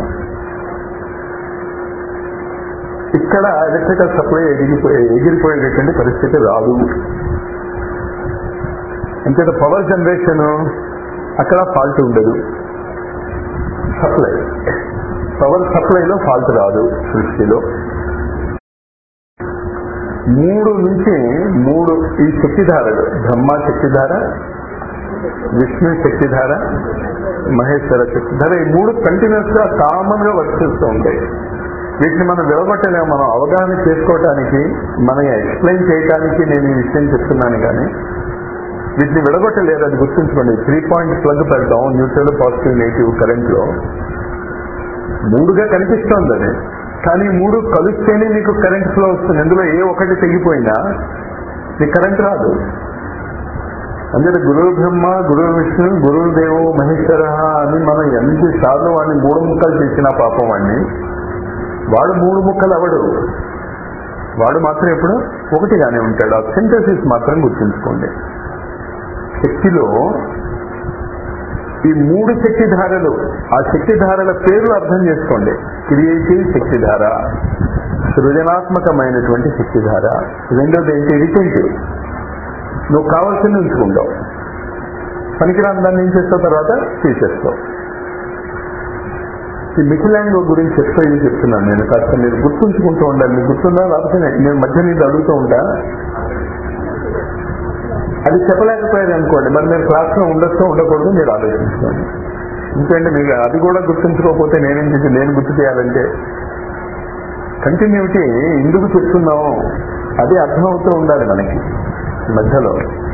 ఇక్కడ ఎలక్ట్రికల్ సప్లై ఎగిరిపోయే ఎగిరిపోయేటటువంటి పరిస్థితి రాదు అంతేత పవర్ జనరేషన్ అక్కడ ఫాల్ట్ ఉండదు సప్లై పవర్ సప్లైలో ఫాల్ట్ రాదు సృష్టిలో మూడు నుంచి మూడు ఈ శక్తిధారలు బ్రహ్మ శక్తిధార విష్ణు శక్తిధార మహేశ్వర శక్తిధార ఈ మూడు కంటిన్యూస్ గా కామన్ గా వర్క్ చేస్తూ ఉంటాయి వీటిని మనం విడగొట్టలేము మనం అవగాహన చేసుకోవటానికి మనం ఎక్స్ప్లెయిన్ చేయడానికి నేను ఈ విషయం చెప్తున్నాను కానీ వీటిని విడగొట్టలేరు అది గుర్తుంచుకోండి త్రీ పాయింట్ ప్లగ్ పెడతాం న్యూట్రల్ పాజిటివ్ నెగిటివ్ కరెంట్ లో మూడుగా కనిపిస్తోంది అది కానీ మూడు కలిస్తేనే నీకు కరెంట్ ఫ్లో వస్తుంది ఇందులో ఏ ఒకటి తెగిపోయినా నీకు కరెంట్ రాదు అందుకే గురువు బ్రహ్మ గురువు విష్ణు గురువు దేవో మహేశ్వర అని మనం ఎన్ని సార్లు వాడిని మూడు ముక్కలు చేసిన పాపం వాడిని వాడు మూడు ముక్కలు అవడు వాడు మాత్రం ఎప్పుడు ఒకటిగానే ఉంటాడు ఆ సింథసిస్ మాత్రం గుర్తుంచుకోండి శక్తిలో ఈ మూడు శక్తి ధారలు ఆ శక్తి ధారల పేర్లు అర్థం చేసుకోండి క్రియేటివ్ శక్తిధార సృజనాత్మకమైనటువంటి శక్తిధార రెండోది ఏంటి రిటెంటివ్ నువ్వు కావాల్సింది ఉంచుకుంటావు పనికిరాని దాన్ని ఏం చేస్తావు తర్వాత తీసేస్తావు ఈ మిథిలాంగో గురించి చెప్తా ఇది చెప్తున్నాను నేను కాస్త మీరు గుర్తుంచుకుంటూ ఉండాలి మీకు గుర్తుందా లేకపోతే నేను మధ్య నుంచి అడుగుతూ ఉంటా అది చెప్పలేకపోయారు అనుకోండి మరి మీరు క్లాస్ లో ఉండొచ్చో ఉండకూడదు మీరు ఆలోచించుకోండి ఎందుకంటే మీకు అది కూడా గుర్తుంచుకోకపోతే నేనేం చేసి నేను గుర్తు చేయాలంటే కంటిన్యూటీ ఎందుకు చెప్తున్నాం అది అర్థమవుతూ ఉండాలి మనకి మధ్యలో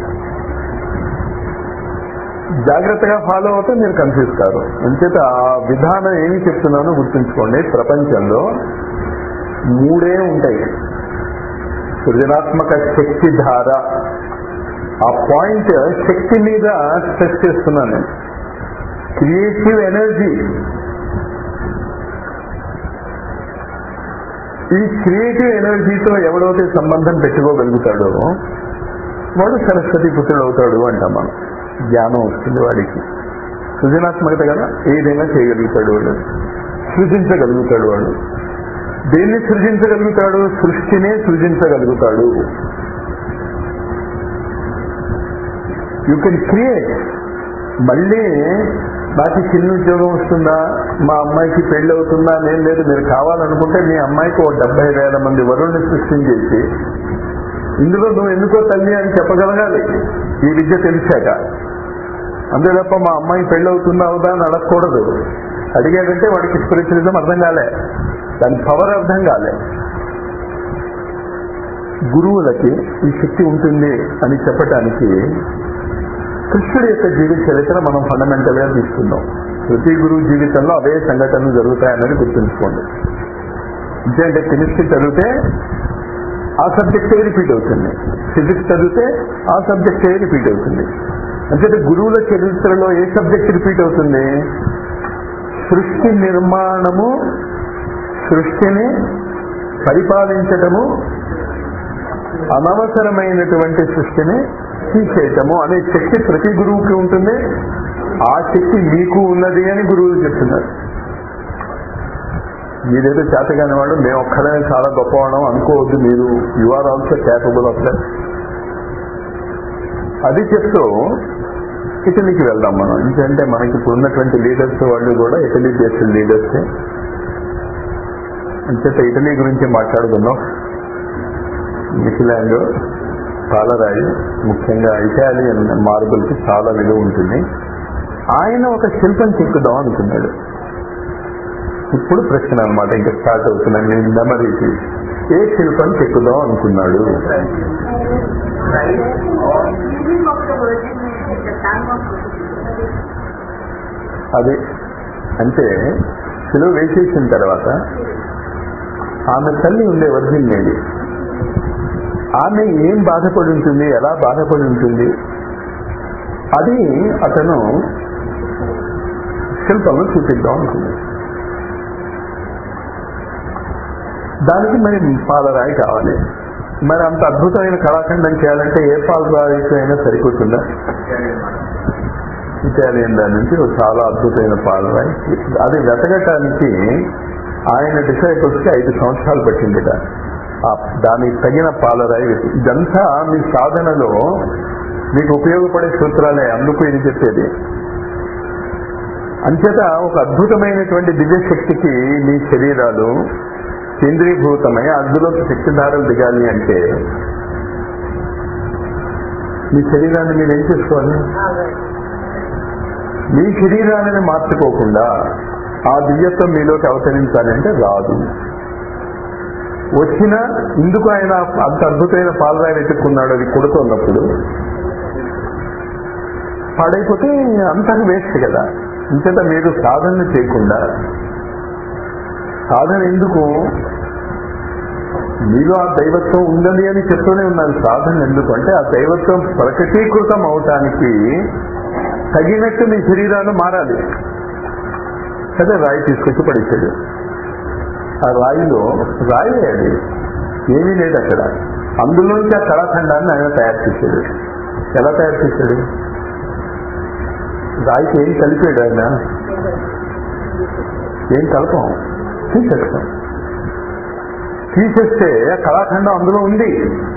జాగ్రత్తగా ఫాలో అవుతే మీరు కన్ఫ్యూజ్ కారు అంచేత ఆ విధానం ఏమి చెప్తున్నానో గుర్తుంచుకోండి ప్రపంచంలో మూడే ఉంటాయి సృజనాత్మక శక్తి ధార ఆ పాయింట్ శక్తి మీద స్ట్రెస్ చేస్తున్నాను నేను క్రియేటివ్ ఎనర్జీ ఈ క్రియేటివ్ ఎనర్జీతో ఎవడైతే సంబంధం పెట్టుకోగలుగుతాడో వాడు సరస్వతి పుత్రుడు అవుతాడు అంటాం మనం జ్ఞానం వస్తుంది వాడికి సృజనాత్మకత కదా ఏదైనా చేయగలుగుతాడు వాడు సృజించగలుగుతాడు వాడు దేన్ని సృజించగలుగుతాడు సృష్టినే సృజించగలుగుతాడు యూ కెన్ క్రియేట్ మళ్ళీ నాకు చిన్న ఉద్యోగం వస్తుందా మా అమ్మాయికి పెళ్లి అవుతుందా నేను లేదు మీరు కావాలనుకుంటే మీ అమ్మాయికి ఓ డెబ్బై వేల మంది వరుణ్ణి సృష్టించేసి ఇందులో నువ్వు ఎందుకో తల్లి అని చెప్పగలగాలి ఈ విద్య తెలిసాక అంతే తప్ప మా అమ్మాయి పెళ్లి అవుతుందా అవుదా అని అడగకూడదు అడిగాడంటే వాడికి స్పిరిచువలిజం అర్థం కాలే దాని పవర్ అర్థం కాలే గురువులకి ఈ శక్తి ఉంటుంది అని చెప్పటానికి కృష్ణుడి యొక్క జీవిత చరిత్ర మనం ఫండమెంటల్ గా తీసుకుందాం ప్రతి గురువు జీవితంలో అవే సంఘటనలు జరుగుతాయన్నది గుర్తుంచుకోండి అంటే కెమిస్ట్రీ చదివితే ఆ సబ్జెక్టే రిపీట్ అవుతుంది ఫిజిక్స్ చదివితే ఆ సబ్జెక్టే రిపీట్ అవుతుంది అంటే గురువుల చరిత్రలో ఏ సబ్జెక్ట్ రిపీట్ అవుతుంది సృష్టి నిర్మాణము సృష్టిని పరిపాలించటము అనవసరమైనటువంటి సృష్టిని తీసేయటము అనే శక్తి ప్రతి గురువుకి ఉంటుంది ఆ శక్తి మీకు ఉన్నది అని గురువులు చెప్తున్నారు మీరేదో చేతగాని వాడు మేము ఒక్కడే చాలా గొప్పవాడం అనుకోవద్దు మీరు you are also capable of that అది చెప్తూ ఇటలీకి వెళ్దాం మనం ఎందుకంటే మనకి ఇప్పుడు ఉన్నటువంటి లీడర్స్ వాళ్ళు కూడా ఇటలీ దేశ లీడర్స్ అంచేత ఇటలీ గురించి మాట్లాడుకుందాం మిథిలాండ్ పాలరాయి ముఖ్యంగా ఇటాలియన్ మార్బుల్కి చాలా విలువ ఉంటుంది ఆయన ఒక శిల్పం చెక్కుదాం అనుకున్నాడు ఇప్పుడు ప్రశ్న అనమాట ఇంకా స్టార్ట్ అవుతున్నాను నేను మెమరీకి ఏ శిల్పం చెక్కుదాం అనుకున్నాడు Living of the Virgin Mary at the time of crucifixion. అదే అంటే శిలువ వేసేసిన తర్వాత ఆమె తల్లి ఉండే వర్జిన్ మేరీ ఆమె ఏం బాధపడి ఉంటుంది ఎలా బాధపడి ఉంటుంది అది అతను శిల్పంలో చూపిద్దాం అనుకున్నాడు దానికి మరి పాలరాయి కావాలి మరి అంత అద్భుతమైన కళాఖండం చేయాలంటే ఏ పాలరాయితో అయినా సరిపోతుందా ఇటాలియన్ దాని నుంచి ఒక చాలా అద్భుతమైన పాలరాయి అది వెతకటానికి ఆయన డిసైపుల్స్ కి ఐదు సంవత్సరాలు పట్టిందిట ఆ దానికి తగిన పాలరాయి వెతి- ఇదంతా మీ సాధనలో మీకు ఉపయోగపడే సూత్రాలే అందుకు ఇది చెప్పేది అంచేత ఒక అద్భుతమైనటువంటి దివ్యశక్తికి మీ శరీరాలు కేంద్రీభూతమై అందులోకి శక్తిధారలు దిగాలి అంటే మీ శరీరాన్ని మీరు ఏం చేసుకోవాలి మీ శరీరాన్ని మార్చుకోకుండా ఆ దివ్యత్వం మీలోకి అవతరించాలి అంటే రాదు వచ్చిన ఇందుకు ఆయన అంత అద్భుతమైన పాలరాయి వెతుక్కున్నాడు అది కొడుతున్నప్పుడు పాడైపోతే అంతా వేస్ట్ కదా ఇంతట మీరు సాధన చేయకుండా సాధన ఎందుకు మీలో ఆ దైవత్వం ఉందని అని చెప్తూనే ఉన్నాను సాధన ఎందుకు అంటే ఆ దైవత్వం ప్రకటీకృతం అవటానికి తగినట్టు మీ శరీరాలు మారాలి కదా రాయి తీసుకొచ్చి పడేసాడు ఆ రాయిలో రాయి అది ఏమీ లేదు అక్కడ అందులోంచి ఆ కళాఖండాన్ని ఆయన తయారు చేశాడు ఎలా తయారు చేశాడు రాయికి ఏం కలిపాడు ఆయన ఏం కలపం తీసేస్తాం తీసేస్తే ఆ కళాఖండం అందులో ఉంది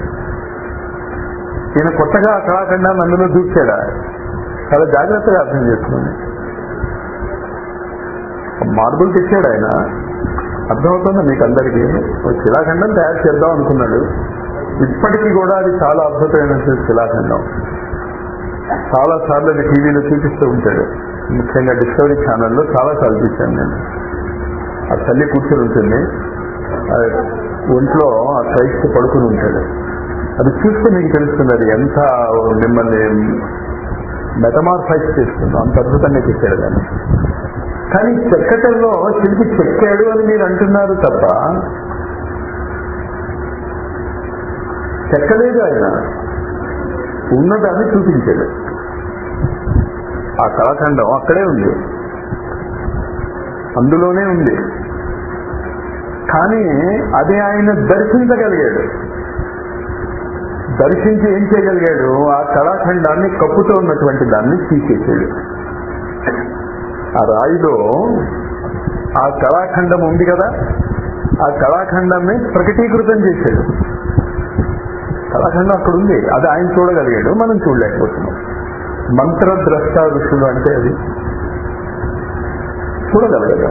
ఈయన కొత్తగా ఆ కళాఖండాన్ని అందులో దూర్చాడా చాలా జాగ్రత్తగా అర్థం చేసుకోండి మార్బుల్ తెచ్చాడు ఆయన అర్థమవుతుందా మీకు అందరికీ ఒక శిలాఖండం తయారు చేద్దాం అనుకున్నాడు ఇప్పటికీ కూడా అది చాలా అద్భుతమైన శిలాఖండం చాలా సార్లు అది టీవీలో చూపిస్తూ ఉంటాడు ముఖ్యంగా డిస్కవరీ ఛానల్లో చాలా సార్లు చూశాను నేను ఆ తల్లి కూర్చొని ఉంటుంది ఆ ఒంట్లో ఆ క్రైస్తు పడుకుని ఉంటాడు అది చూస్తే మీకు తెలుస్తుంది అది ఎంత మిమ్మల్ని మెటమార్ఫైజ్ చేస్తుందో అంత అద్భుతంగా చేశాడు దాన్ని కానీ చెక్కటంలో శిల్పి చెక్కాడు అని మీరు అంటున్నారు తప్ప చెక్కలేదు ఆయన ఉన్నదాన్ని చూపించాడు ఆ కళాఖండం అక్కడే ఉంది అందులోనే ఉంది కానీ అదే ఆయన దర్శించగలిగాడు దర్శించి ఏం చేయగలిగాడు ఆ కళాఖండాన్ని కప్పుతో ఉన్నటువంటి దాన్ని తీసేసాడు ఆ రాయిలో ఆ కళాఖండం ఉంది కదా ఆ కళాఖండాన్ని ప్రకటీకృతం చేశాడు కళాఖండం అక్కడ ఉంది అది ఆయన చూడగలిగాడు మనం చూడలేకపోతున్నాం మంత్రద్రష్ట ఋషులు అంటే అది చూడగలగదు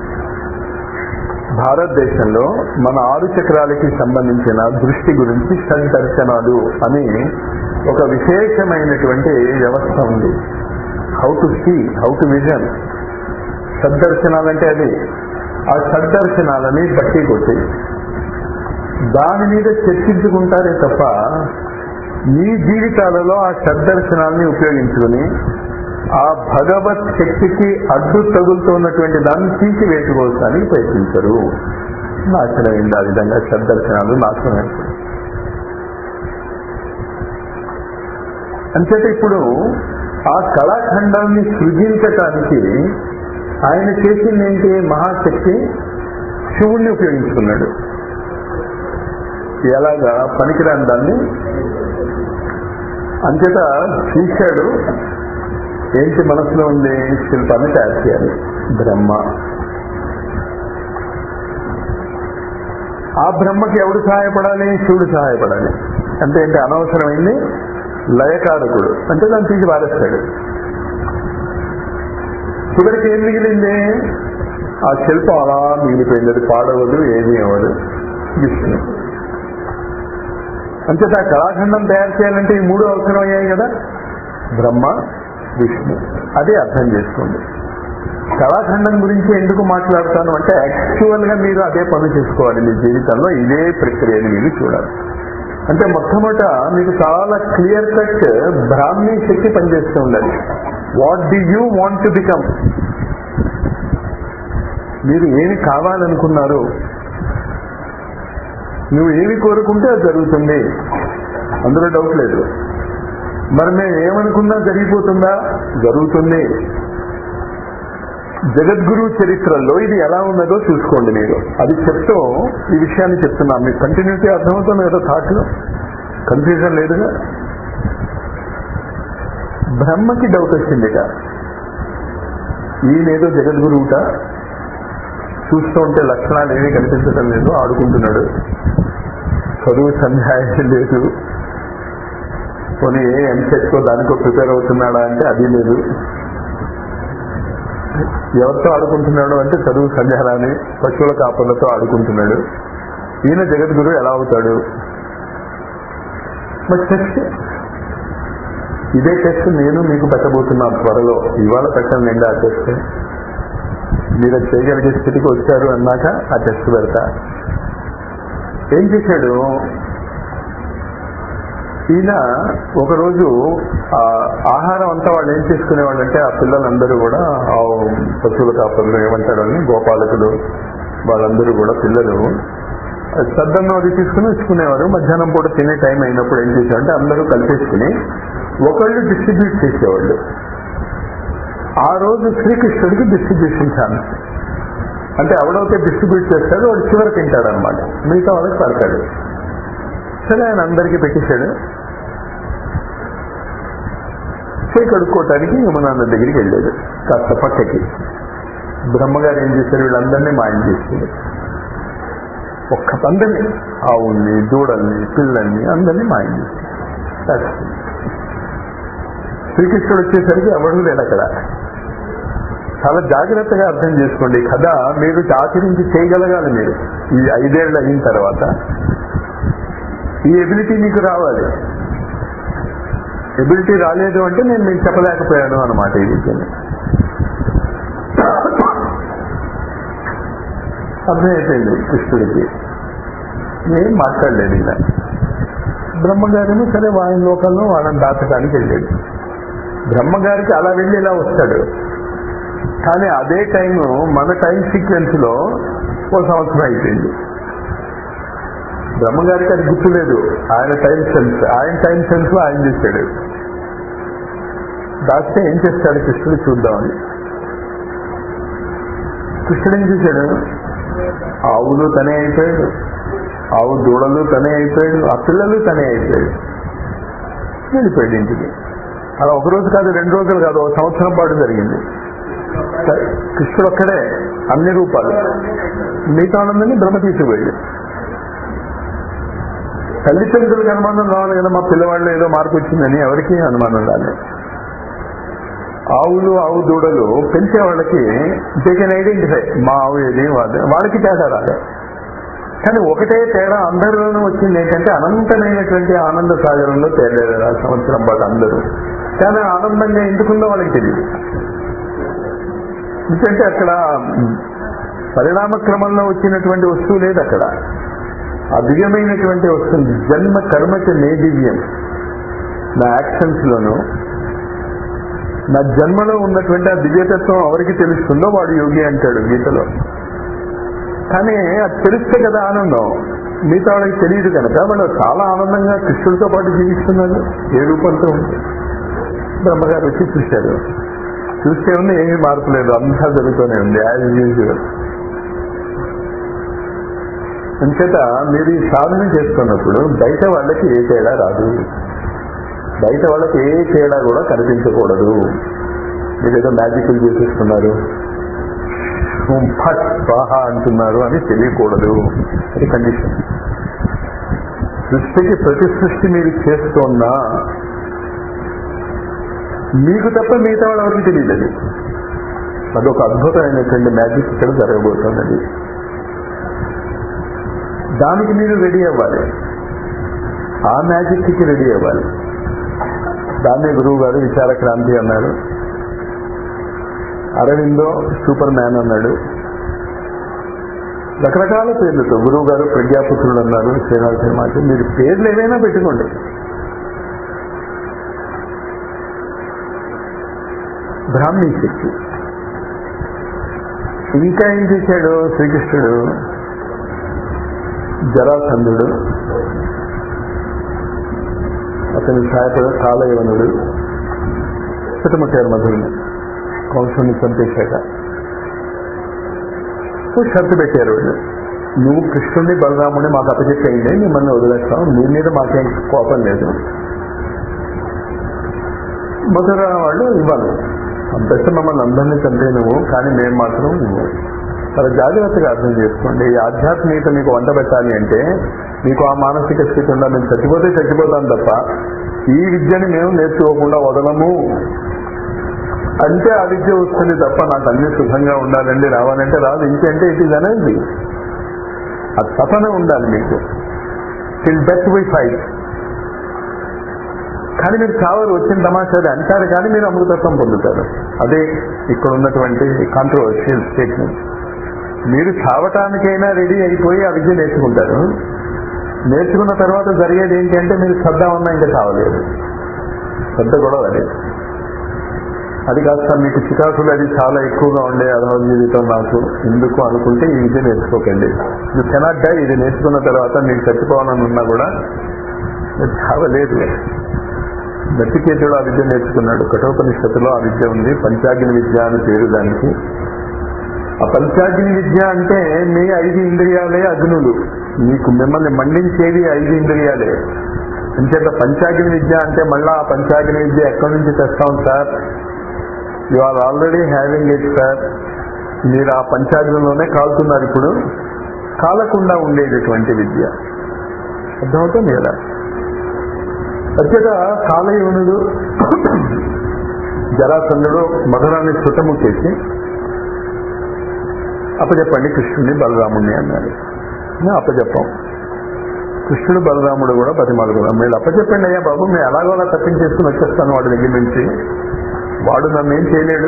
భారతదేశంలో మన ఆరు చక్రాలకి సంబంధించిన దృష్టి గురించి షడ్దర్శనాలు అని ఒక విశేషమైనటువంటి వ్యవస్థ ఉంది how to see how to vision షడ్దర్శనాలంటే అది ఆ షడ్దర్శనాలని బట్టి కొట్టి దాని మీద చర్చించుకుంటారే తప్ప మీ జీవితాలలో ఆ షడ్దర్శనాల్ని ఉపయోగించుకుని ఆ భగవత్ శక్తికి అడ్డు తగులుతున్నటువంటి దాన్ని తీసివేసుకోవడానికి ప్రయత్నించరు నాశనమైంది ఆ విధంగా షడ్దర్శనాలు నాశనమైంది అంచేత ఇప్పుడు ఆ కళాఖండాన్ని సృజించటానికి ఆయన చేసింది ఏంటి మహాశక్తి శివుణ్ణి ఉపయోగించుకున్నాడు ఎలాగా పనికిరాని దాన్ని అంచేత చూశాడు ఏంటి మనసులో ఉంది శిల్పాన్ని తయారు చేయాలి బ్రహ్మ ఆ బ్రహ్మకి ఎవడు సహాయపడాలి శివుడు సహాయపడాలి అంటే ఏంటి అనవసరమైంది లయకారకుడు అంటే దాన్ని తీసి పారేస్తాడు చివరికి ఏం మిగిలింది ఆ శిల్పం అలా మిగిలిపోయింది అది పాడవదు ఏమీ అవ్వదు విష్ణు అంచేత ఆ కళాఖండం తయారు చేయాలంటే ఈ మూడు అవసరం అయ్యాయి కదా బ్రహ్మ విష్ణు అది అర్థం చేసుకోండి కళాఖండం గురించి ఎందుకు మాట్లాడతాను అంటే యాక్చువల్ గా మీరు అదే పనులు చేసుకోవాలి మీ జీవితంలో ఇదే ప్రక్రియని మీరు చూడాలి అంటే మొట్టమొదట మీకు చాలా క్లియర్ కట్ బ్రాహ్మీ శక్తి పనిచేస్తూ ఉండాలి what do you want to become మీరు ఏమి కావాలనుకున్నారు నువ్వు ఏమి కోరుకుంటే అది జరుగుతుంది అందులో డౌట్ లేదు మరి మేము ఏమనుకున్నా జరిగిపోతుందా జరుగుతుంది జగద్గురు చరిత్రలో ఇది ఎలా ఉన్నదో చూసుకోండి మీరు అది చెప్తూ ఈ విషయాన్ని చెప్తున్నా మీకు కంటిన్యూటీ అర్థమవుతుంది కదా థాట్లో కన్ఫ్యూజన్ లేదుగా బ్రహ్మకి డౌట్ వచ్చిందిట ఈయనేదో జగద్గురువుట చూస్తూ ఉంటే లక్షణాలు ఏమీ కనిపించడం లేదు ఆడుకుంటున్నాడు చదువు సంధ్యాయం లేదు పోనీ ఏ ఎంసెట్కో దానికో ప్రిపేర్ అవుతున్నాడా అంటే అది లేదు ఎవరితో ఆడుకుంటున్నాడు అంటే చదువు సంధ్యారాని పశువుల కాపర్లతో ఆడుకుంటున్నాడు ఈయన జగద్గురు ఎలా అవుతాడు మరి టెస్ట్ ఇదే టెస్ట్ నేను మీకు పెట్టబోతున్నాను త్వరలో ఇవాళ పెట్టండి నిండా ఆ టెస్ట్ మీరు అది చేయగలిగే స్థితికి వచ్చారు అన్నాక ఆ టెస్ట్ పెడతా ఏం చేశాడు ఈయన ఒకరోజు ఆ ఆహారం అంతా వాళ్ళు ఏం చేసుకునేవాళ్ళు అంటే ఆ పిల్లలందరూ కూడా ఆ పశువుల కాపర్లు ఏమంటారు అని గోపాలకులు వాళ్ళందరూ కూడా పిల్లలు సద్దన్నం అది తీసుకుని వచ్చుకునేవారు మధ్యాహ్నం పూట తినే టైం అయినప్పుడు ఏం చేశారంటే అందరూ కలిపేసుకుని ఒకళ్ళు డిస్ట్రిబ్యూట్ చేసేవాళ్ళు ఆ రోజు శ్రీకృష్ణుడికి డిస్ట్రిబ్యూషన్ ఛాన్స్ అంటే ఎవడైతే డిస్ట్రిబ్యూట్ చేస్తాడో వాడు చివరి తింటాడు అనమాట మిగతా వాళ్ళకి పడతాడు సరే ఆయన అందరికీ పెట్టేశాడు చేయి కడుక్కోవటానికి యమునాన్న దగ్గరికి వెళ్ళాడు కాస్త పక్కకి బ్రహ్మగారు ఏం చేశారు వీళ్ళందరినీ మాయం చేసింది ఒక్క పందని ఆవుల్ని దూడల్ని పిల్లల్ని అందరినీ మాయం చేసింది శ్రీకృష్ణుడు వచ్చేసరికి ఎవరు లేడు అక్కడ చాలా జాగ్రత్తగా అర్థం చేసుకోండి కథ మీరు ఆచరించి చేయగలగాలి మీరు ఈ ఐదేళ్ళు అయిన తర్వాత ఈ ఎబిలిటీ మీకు రావాలి ఎబిలిటీ రాలేదు అంటే నేను మీకు చెప్పలేకపోయాను అనమాట ఈ విద్యని అర్థమైపోయింది కృష్ణుడికి ఏం మాట్లాడలేదు ఇలా బ్రహ్మగారేమో సరే ఆయన లోకంలో వాళ్ళని దాచడానికి వెళ్ళాడు బ్రహ్మగారికి అలా వెళ్ళి ఇలా వస్తాడు కానీ అదే టైం మన టైం సీక్వెన్స్ లో ఓ సంవత్సరం అయిపోయింది బ్రహ్మగారికి అది గుర్తులేదు ఆయన టైం సెన్స్ ఆయన టైం సెన్స్ లో ఆయన చేశాడు దాస్తే ఏం చేస్తాడు కృష్ణుడు చూద్దామని కృష్ణుడు ఏం చేశాడు ఆవులు తనే అయిపోయాడు ఆవు దూడలు తనే అయిపోయాడు ఆ పిల్లలు తనే అయిపోయాడు వెళ్ళిపోయాడు ఇంటికి అలా ఒక రోజు కాదు రెండు రోజులు కాదు ఒక సంవత్సరం పాటు జరిగింది కృష్ణుడు ఒక్కడే అన్ని రూపాలు మిగతా వాళ్ళందరినీ బ్రహ్మ తీసుకుపోయాడు తల్లిదండ్రులకు అనుమానం రావాలి కదా మా పిల్లవాళ్ళు ఏదో మార్పు వచ్చిందని ఎవరికి అనుమానం రాలేదు ఆవులు ఆవు దూడలు పెంచే వాళ్ళకి దే కెన్ ఐడెంటిఫై మా ఆవు ఏది వాళ్ళ వాళ్ళకి తేడా రాలే కానీ ఒకటే తేడా అందరిలోనూ వచ్చింది ఏంటంటే అనంతమైనటువంటి ఆనంద సాగరంలో తేలేరు ఆ సంవత్సరం పాటు అందరూ కానీ ఆనందంగా ఎందుకుందో వాళ్ళకి తెలియదు ఎందుకంటే అక్కడ పరిణామ క్రమంలో వచ్చినటువంటి వస్తువు లేదు అక్కడ ఆ దివ్యమైనటువంటి వస్తుంది జన్మ కర్మకి నే దివ్యం నా యాక్షన్స్ లోను నా జన్మలో ఉన్నటువంటి ఆ దివ్యతత్వం ఎవరికి తెలుస్తుందో వాడు యోగి అంటాడు గీతలో కానీ అది తెలిస్తే కదా ఆనందం మిగతా వాళ్ళకి తెలియదు కనుక వాళ్ళు చాలా ఆనందంగా కృష్ణుడితో పాటు జీవిస్తున్నారు ఏ రూపంతో ఉంది బ్రహ్మగారు వచ్చి చూశారు చూస్తే ఉంది ఏమీ మార్పు లేదు అంతా జరుగుతూనే ఉంది యాజ్ యూజువల్ అంచేత మీరు ఈ సాధన చేస్తున్నప్పుడు బయట వాళ్ళకి ఏ తేడా రాదు బయట వాళ్ళకి ఏ తేడా కూడా కనిపించకూడదు మీరు ఏదో మ్యాజిక్లు చేసేస్తున్నారు ఫట్ స్వాహ అంటున్నారు అని తెలియకూడదు అది కండిషన్ సృష్టికి ప్రతి సృష్టి మీరు చేస్తున్నా మీకు తప్ప మిగతా వాళ్ళు ఎవరికి తెలియదు అది అదొక అద్భుతమైనటువంటి మ్యాజిక్ ఇక్కడ జరగబోతున్నది దానికి మీరు రెడీ అవ్వాలి ఆ మ్యాజిక్కి రెడీ అవ్వాలి దాన్నే గురువు గారు విచార క్రాంతి అన్నారు అరవిందో సూపర్ మ్యాన్ అన్నాడు రకరకాల పేర్లతో గురువు గారు ప్రజ్ఞాపుత్రుడు అన్నారు శ్రీనాథ్ సినిమాకి మీరు పేర్లు ఏవైనా పెట్టుకోండి బ్రాహ్మీ శక్తి ఇంకా ఏం చేశాడు శ్రీకృష్ణుడు జరాసంధుడు అతని ఛాయపడ కాలయవనుడు చిట్టముట్టారు మధురుని కంసుని చంపేశాక సో షరతు పెట్టారు వాళ్ళు నువ్వు కృష్ణుడిని బలరాముడిని మాకు అప్పచెప్పేయండి మిమ్మల్ని వదిలేస్తాం మీ మీద మాకేం కోపం లేదు మధుర వాళ్ళు ఇవ్వాలి అంతస్తే మమ్మల్ని అందరినీ చంపే నువ్వు కానీ మేము మాత్రం నువ్వు చాలా జాగ్రత్తగా అర్థం చేసుకోండి ఈ ఆధ్యాత్మికత మీకు వంట పెట్టాలి అంటే మీకు ఆ మానసిక స్థితి ఉందా మేము చచ్చిపోతే చచ్చిపోతాం తప్ప ఈ విద్యని మేము నేర్చుకోకుండా వదలము అంటే ఆ విద్య వస్తుంది తప్ప నాకు అన్ని సుఖంగా ఉండాలండి రావాలంటే రాదు ఇంకంటే ఇట్ ఈజ్ అనేది ఆ తపన ఉండాలి మీకు టిల్ డెత్ వి ఫైట్ కానీ మీరు చావరు వచ్చిన తమాషాది అంటారు కానీ మీరు అమృతత్వం పొందుతారు అదే ఇక్కడ ఉన్నటువంటి కాంట్రవర్షియల్ స్టేట్మెంట్ మీరు చావటానికైనా రెడీ అయిపోయి ఆ విద్య నేర్చుకుంటారు నేర్చుకున్న తర్వాత జరిగేది ఏంటి అంటే మీరు శ్రద్ధ ఉన్నా ఇంకా చావలేదు పెద్ద గొడవ అది అది కాదు సార్ మీకు చికాకులు అది చాలా ఎక్కువగా ఉండే అధవ జీవితం నాకు ఎందుకు అనుకుంటే ఈ విద్య నేర్చుకోకండి యూ కెనాట్ డై ఇది నేర్చుకున్న తర్వాత మీకు చచ్చిపోవాలని ఉన్నా కూడా మీరు చావలేదు నచికేతుడు ఆ విద్య నేర్చుకున్నాడు కఠోపనిషత్తులో ఆ విద్య ఉంది పంచాగ్ని విద్య అని పేరు దానికి ఆ పంచాగ్ని విద్య అంటే మీ ఐదు ఇంద్రియాలే అగ్నులు మీకు మిమ్మల్ని మండించేది ఐదు ఇంద్రియాలే అంచేత పంచాగ్ని విద్య అంటే మళ్ళా ఆ పంచాగ్ని విద్య ఎక్కడి నుంచి తెస్తాం sir you are already having it sir మీరు ఆ పంచాగ్నిలోనే కాలుతున్నారు ఇప్పుడు కాలకుండా ఉండేటటువంటి విద్య అర్థమవుతుంది కదా సత్యత కాలయవనుడు జరాసంధుడు మధురాన్ని సుతము చేసి అప్పచెప్పండి కృష్ణుడిని బలరాముడిని అన్నాడు మేము అప్పచెప్పాం కృష్ణుడు బలరాముడు కూడా బతిమాలుకున్నాం మీరు అప్పచెప్పండి అయ్యా బాబు మేము ఎలాగోలా తప్పించేసుకుని వచ్చేస్తాను వాడి దగ్గర నుంచి వాడు నన్ను ఏం చేయలేడు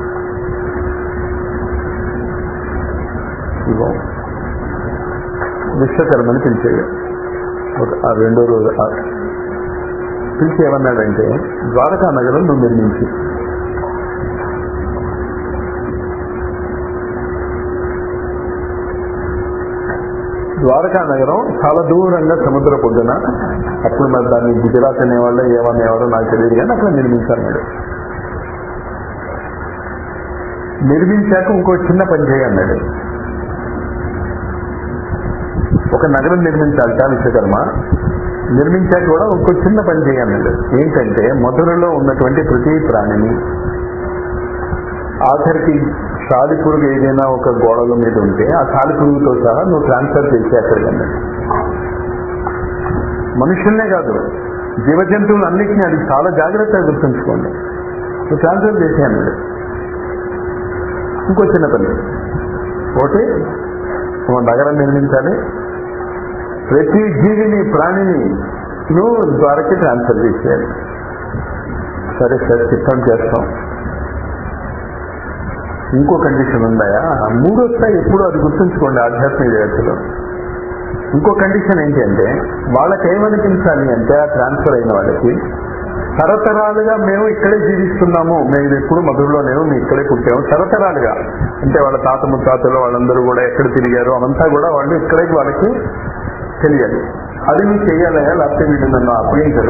ఇగో విశ్వకర్మని పిలిచేది ఒక ఆ రెండో రోజు ఆ పిలిచి ఏమన్నాడంటే ద్వారకా నగరం నువ్వు నిర్మించి ద్వారకా నగరం చాలా దూరంగా సముద్ర పొద్దున అప్పుడు మరి దాన్ని గుజరాత్ అనేవాళ్ళు ఏమనేవారో నాకు తెలియదు కానీ అక్కడ నిర్మించాడు నిర్మించాక ఇంకో చిన్న పని చేయన్నాడు ఒక నగరం నిర్మించాలట విశ్వకర్మ నిర్మించాక కూడా ఇంకో చిన్న పని చేయన్నాడు ఏంటంటే మధురలో ఉన్నటువంటి ప్రతి ప్రాణిని ఆఖరికి సాలిపురుగు ఏదైనా ఒక గోడల మీద ఉంటే ఆ సాలిపురుగుతో సహా నువ్వు ట్రాన్స్ఫర్ చేసి అక్కడికి అన్నాడు మనుషుల్నే కాదు జీవజంతువులు అన్నిటినీ అది చాలా జాగ్రత్తగా గుర్తుంచుకోండి నువ్వు ట్రాన్స్ఫర్ చేసి అన్నాడు ఇంకో చిన్న పని ఒకటి ఒక నగరం నిర్మించాలి ప్రతి జీవిని ప్రాణిని నువ్వు ద్వారకి ట్రాన్స్ఫర్ చేసేయాలి సరే సార్ చిత్తం చేస్తాం ఇంకో కండిషన్ ఉందాయా మూడు వస్తాయి ఎప్పుడు అది గుర్తుంచుకోండి ఆధ్యాత్మిక జగత్తులో ఇంకో కండిషన్ ఏంటి అంటే వాళ్ళకి ఏమనిపించాలి అంటే ఆ ట్రాన్స్ఫర్ అయిన వాళ్ళకి తరతరాలుగా మేము ఇక్కడే జీవిస్తున్నాము మేము ఎప్పుడు మధురలో లేవు మేము ఇక్కడే పుట్టాము తరతరాలుగా అంటే వాళ్ళ తాత ముత్తాతలు వాళ్ళందరూ కూడా ఎక్కడ తిరిగారు అవంతా కూడా వాళ్ళు ఇక్కడే వాళ్ళకి తెలియాలి అది నువ్వు చేయాలయా లేకపోతే వీళ్ళు నన్ను అప్పగించరు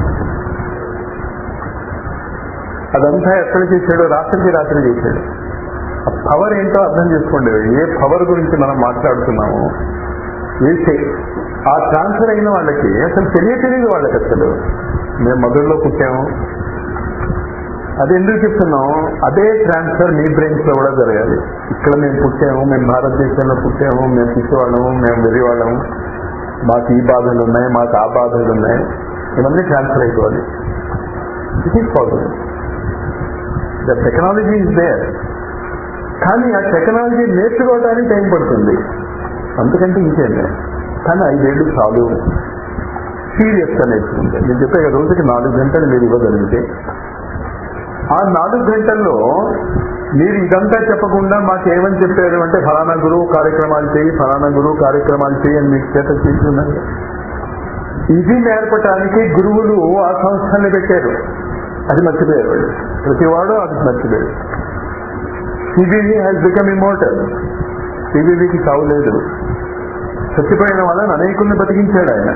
అదంతా ఎక్కడ చేశాడు రాత్రికి రాత్రి చేశాడు ఆ పవర్ ఏంటో అర్థం చేసుకోండి ఏ పవర్ గురించి మనం మాట్లాడుతున్నామో వేసే ఆ ట్రాన్స్ఫర్ అయిన వాళ్ళకి అసలు తెలియ తెలియదు వాళ్ళకి అసలు మేము మధురలో పుట్టాము అది ఎందుకు చెప్తున్నాం అదే ట్రాన్స్ఫర్ మీ బ్రెయిన్స్ లో కూడా జరగాలి ఇక్కడ మేము పుట్టాము మేము భారతదేశంలో పుట్టాము మేము పిచ్చివాళ్ళము మేము వెర్రివాళ్ళము మాకు ఈ బాధలు ఉన్నాయి మాకు ఆ బాధలు ఉన్నాయి ఇవన్నీ ట్రాన్స్ఫర్ అయిపోవాలి it is possible the technology is there కానీ ఆ టెక్నాలజీ నేర్చుకోవడానికి టైం పడుతుంది అందుకంటే ఇంకేంటే కానీ ఐదేళ్ళు చాలు సీరియస్గా నేర్చుకుంటే నేను చెప్పే కదా, రోజుకి నాలుగు గంటలు మీరు ఇవ్వగలిగితే ఆ నాలుగు గంటల్లో మీరు ఇదంతా చెప్పకుండా మాకు ఏమని చెప్పారు అంటే ఫలానా గురువు కార్యక్రమాలు చేయి ఫలానా గురువు కార్యక్రమాలు చేయి అని మీకు చేత తీసుకున్నారు ఇది నేర్పటానికి గురువులు ఆ సంస్థల్ని పెట్టారు అది మర్చిపోయారు వాళ్ళు ప్రతివాడు అది మర్చిపోయారు సిబివి హ్యాస్ బికమ్ ఇమోటల్ సిబివికి చావు లేదు చచ్చిపోయిన వాళ్ళని అనేకుల్ని బతికించాడు ఆయన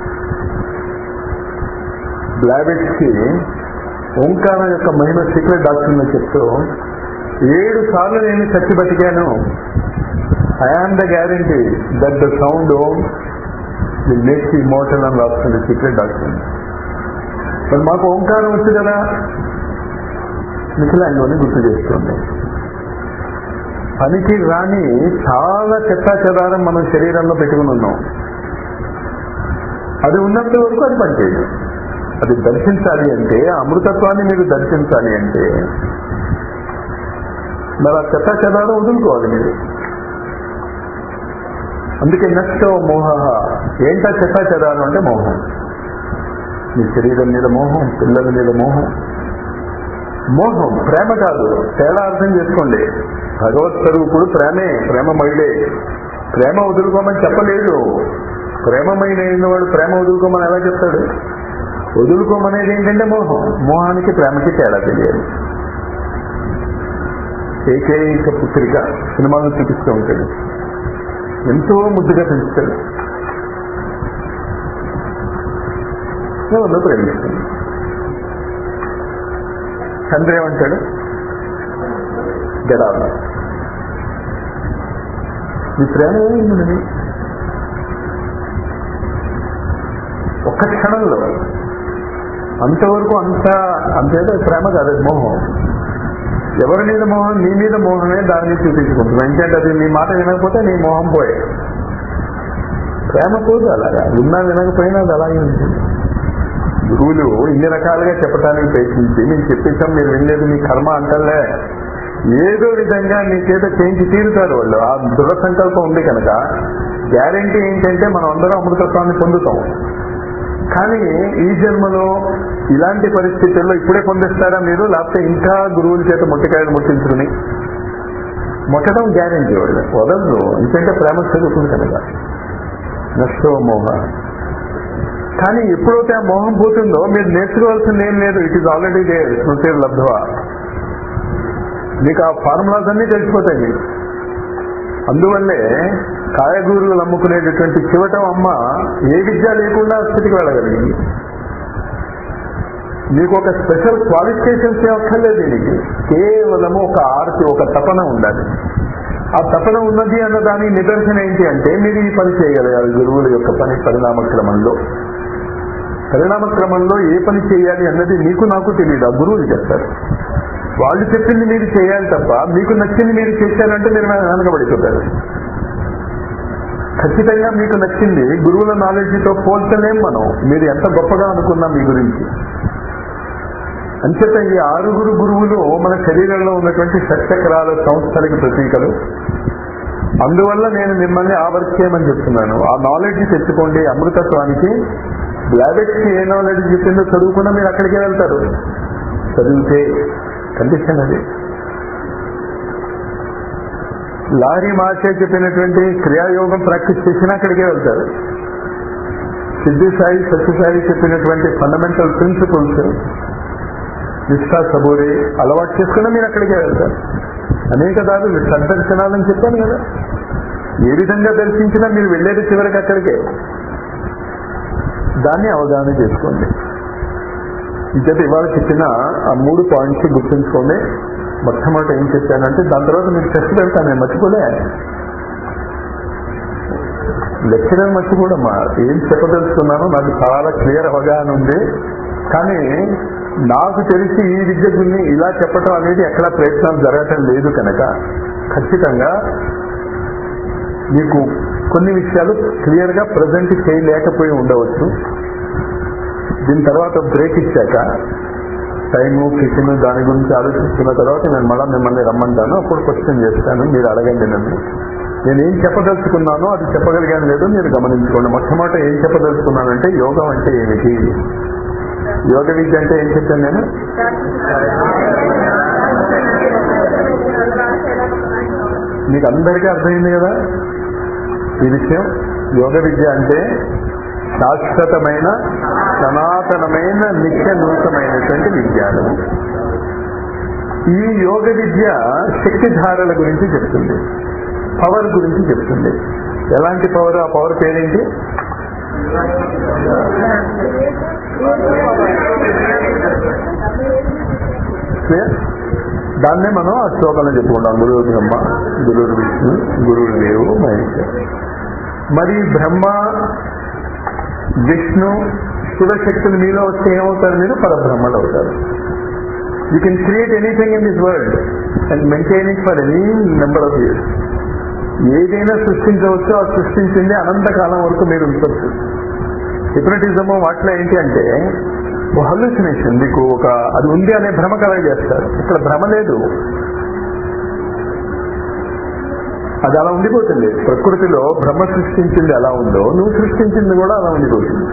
బ్లాబెట్స్ కి ఓంకారం యొక్క మహిమ సీక్రెట్ డాక్టర్ చెప్తూ ఏడు సార్లు నేను చచ్చి బతికాను I am the guarantee that the sound Om the make immortal అని రాస్తుంది సీక్రెట్ డాక్టర్ మరి మాకు ఓంకారం వచ్చు కదా మిథిలాంగోని గుర్తు చేస్తుంది పనికి రాని చాలా చెత్తా చెదారం మనం శరీరంలో పెట్టుకుని ఉన్నాం అది ఉన్నంత వరకు అది పనిచేయదు అది దర్శించాలి అంటే ఆ అమృతత్వాన్ని మీరు దర్శించాలి అంటే మరి ఆ చెత్త చెదారం వదులుకోవాలి మీరు అందుకే నష్టో మోహ ఏంటా చెత్త చెదారం అంటే మోహం మీ శరీరం మీద మోహం పిల్లల మీద మోహం మోహం ప్రేమ కాదు తేడా అర్థం చేసుకోండి భగవత్ స్వరూపుడు ప్రేమే ప్రేమమయుడే ప్రేమ వదులుకోమని చెప్పలేదు ప్రేమమైన వాడు ప్రేమ వదులుకోమని ఎలా చెప్తాడు వదులుకోమనేది ఏంటంటే మోహం మోహానికి ప్రేమకి తేడా తెలియాలి ఏకైక పుత్రిక సినిమాలు చూపిస్తూ ఉంటాడు ఎంతో ముద్దుగా పెంచుతాడు ఎవరిలో ప్రేమిస్తాడు తండ్రి ఏమంటాడు గడాల నీ ప్రేమ ఏమైంది ఒక్క క్షణంలో అంతవరకు అంత అంతేదో ప్రేమ కాదు అది మోహం ఎవరి మీద మోహం నీ మీద మోహమే దాన్ని చూపించుకుంటుంది ఎందుకంటే అది నీ మాట వినకపోతే నీ మోహం పోయే ప్రేమ పోదు అలాగా విన్నా వినకపోయినా అది అలాగే ఉంటుంది గురువులు ఇన్ని రకాలుగా చెప్పడానికి ప్రయత్నించి నేను చెప్పించాం మీరు వినలేదు మీ కర్మ అంటలే ఏదో విధంగా నీ చేత చేయించి తీరుతారు వాళ్ళు ఆ దృఢ సంకల్పం ఉంది కనుక గ్యారంటీ ఏంటంటే మనం అందరం అమృతత్వాన్ని పొందుతాం కానీ ఈ జన్మలో ఇలాంటి పరిస్థితుల్లో ఇప్పుడే పొందిస్తారా మీరు లేకపోతే ఇంకా గురువుల చేత ముట్టికాయలు ముట్టించుకుని మొట్టడం గ్యారంటీ వాళ్ళు వదలరు ఎందుకంటే ప్రేమ చదువుతుంది కనుక నష్టో మోహ కానీ ఎప్పుడైతే ఆ మోహం పోతుందో మీరు నేర్చుకోవాల్సింది ఏం లేదు ఇట్ ఈస్ ఆల్రెడీ డే స్మృతి లబ్ధవా మీకు ఆ ఫార్ములాస్ అన్నీ తెలిసిపోతాయి మీకు అందువల్లే కాయగూరులు అమ్ముకునేటటువంటి చివటం అమ్మ ఏ విద్య లేకుండా స్థితికి వెళ్ళగలిగింది మీకు ఒక స్పెషల్ క్వాలిఫికేషన్స్ ఏ అక్కర్లేదు దీనికి కేవలము ఒక ఆర్తి ఒక తపన ఉండాలి ఆ తపన ఉన్నది అన్న దాని నిదర్శన ఏంటి అంటే మీరు ఈ పని చేయగలగాలి గురువుల యొక్క పని పరిణామ క్రమంలో పరిణామ క్రమంలో ఏ పని చేయాలి అన్నది మీకు నాకు తెలియదు ఆ గురువులు చెప్తారు వాళ్ళు చెప్పింది మీరు చేయాలి తప్ప మీకు నచ్చింది మీరు చేశారంటే మీరు వెనకబడిపోతారు ఖచ్చితంగా మీకు నచ్చింది గురువుల నాలెడ్జ్తో పోల్చలేం మనం మీరు ఎంత గొప్పగా అనుకున్నా మీ గురించి అంచేత ఈ ఆరుగురు గురువులు మన శరీరంలో ఉన్నటువంటి షట్చక్రాల సంస్థలకి ప్రతీకలు అందువల్ల నేను మిమ్మల్ని ఆ వర్క్ చేయమని చెప్తున్నాను ఆ నాలెడ్జ్ తెచ్చుకోండి అమృతత్వానికి బ్లాబెట్స్కి ఏ నాలెడ్జ్ చెప్పిందో చదువుకున్నా మీరు అక్కడికే వెళ్తారు చదివితే కండిషన్ అది లారీ మార్చే చెప్పినటువంటి క్రియాయోగం ప్రాక్టీస్ చేసినా అక్కడికే వెళ్తారు సిద్ధి సాయి సత్యసాయి చెప్పినటువంటి ఫండమెంటల్ ప్రిన్సిపల్స్ నిష్ఠా సబూరి అలవాటు చేసుకున్నా మీరు అక్కడికే వెళ్తారు అనేక దారులు సద్దర్శనాలని చెప్పాను కదా ఏ విధంగా దర్శించినా మీరు వెళ్ళేది చివరికి అక్కడికే దాన్ని అవగాహన చేసుకోండి ఇంకైతే ఇవాళ చెప్పిన ఆ మూడు పాయింట్స్ గుర్తుంచుకోండి మొట్టమొదటి ఏం చెప్పానంటే దాని తర్వాత మీకు టెస్ట్ పెడతాను నేను మర్చిపోలే లెక్చరర్ మర్చిపోవడమ్మా ఏం చెప్పదలుచుకున్నానో నాకు చాలా క్లియర్ అవగాహన ఉంది కానీ నాకు తెలిసి ఈ విద్య గురించి ఇలా చెప్పటం అనేది ఎక్కడా ప్రయత్నం జరగటం లేదు కనుక ఖచ్చితంగా మీకు కొన్ని విషయాలు క్లియర్ గా ప్రజెంట్ చేయలేకపోయి ఉండవచ్చు దీని తర్వాత బ్రేక్ ఇచ్చాక టైము కిచెన్ దాని గురించి ఆలోచిస్తున్న తర్వాత నేను మళ్ళీ మిమ్మల్ని రమ్మంటాను అప్పుడు క్వశ్చన్ చేస్తాను మీరు అడగండి నన్ను నేను ఏం చెప్పదలుచుకున్నానో అది చెప్పగలిగాను లేదో మీరు గమనించుకోండి మొట్టమొదట ఏం చెప్పదలుచుకున్నానంటే యోగం అంటే ఏమిటి యోగ విద్య అంటే ఏం చెప్పాను నేను మీకు అందరికీ అర్థమైంది కదా ఈ విషయం యోగ విద్య అంటే శాశ్వతమైన సనాతనమైన నిత్య నూతనమైనటువంటి విజ్ఞానం ఈ యోగ విద్య శక్తిధారల గురించి చెప్తుంది పవర్ గురించి చెప్తుంది ఎలాంటి పవర్ ఆ పవర్ పేరేంటి క్లియర్ దాన్నే మనం ఆ శ్లోకంలో చెప్పుకుంటాం గురువు బ్రహ్మ గురువు విష్ణు గురువు దేవు మహేశ్వర మరి బ్రహ్మ విష్ణు శివశక్తులు మీలో వస్తే ఏమవుతారు మీరు పరబ్రహ్మలు అవుతారు you can create anything in this world and maintain it for any number of years ఏదైనా సృష్టించవచ్చు ఆ సృష్టించింది అనంతకాలం వరకు మీరు ఉంచవచ్చు హిప్నటిజము వాటిలో ఏంటి అంటే ఓ హల్యూసినేషన్ మీకు ఒక అది ఉంది అనే భ్రమ కలగజేస్తారు ఇక్కడ భ్రమ లేదు అది అలా ఉండిపోతుంది ప్రకృతిలో బ్రహ్మ సృష్టించింది ఎలా ఉందో నువ్వు సృష్టించింది కూడా అలా ఉండిపోతుంది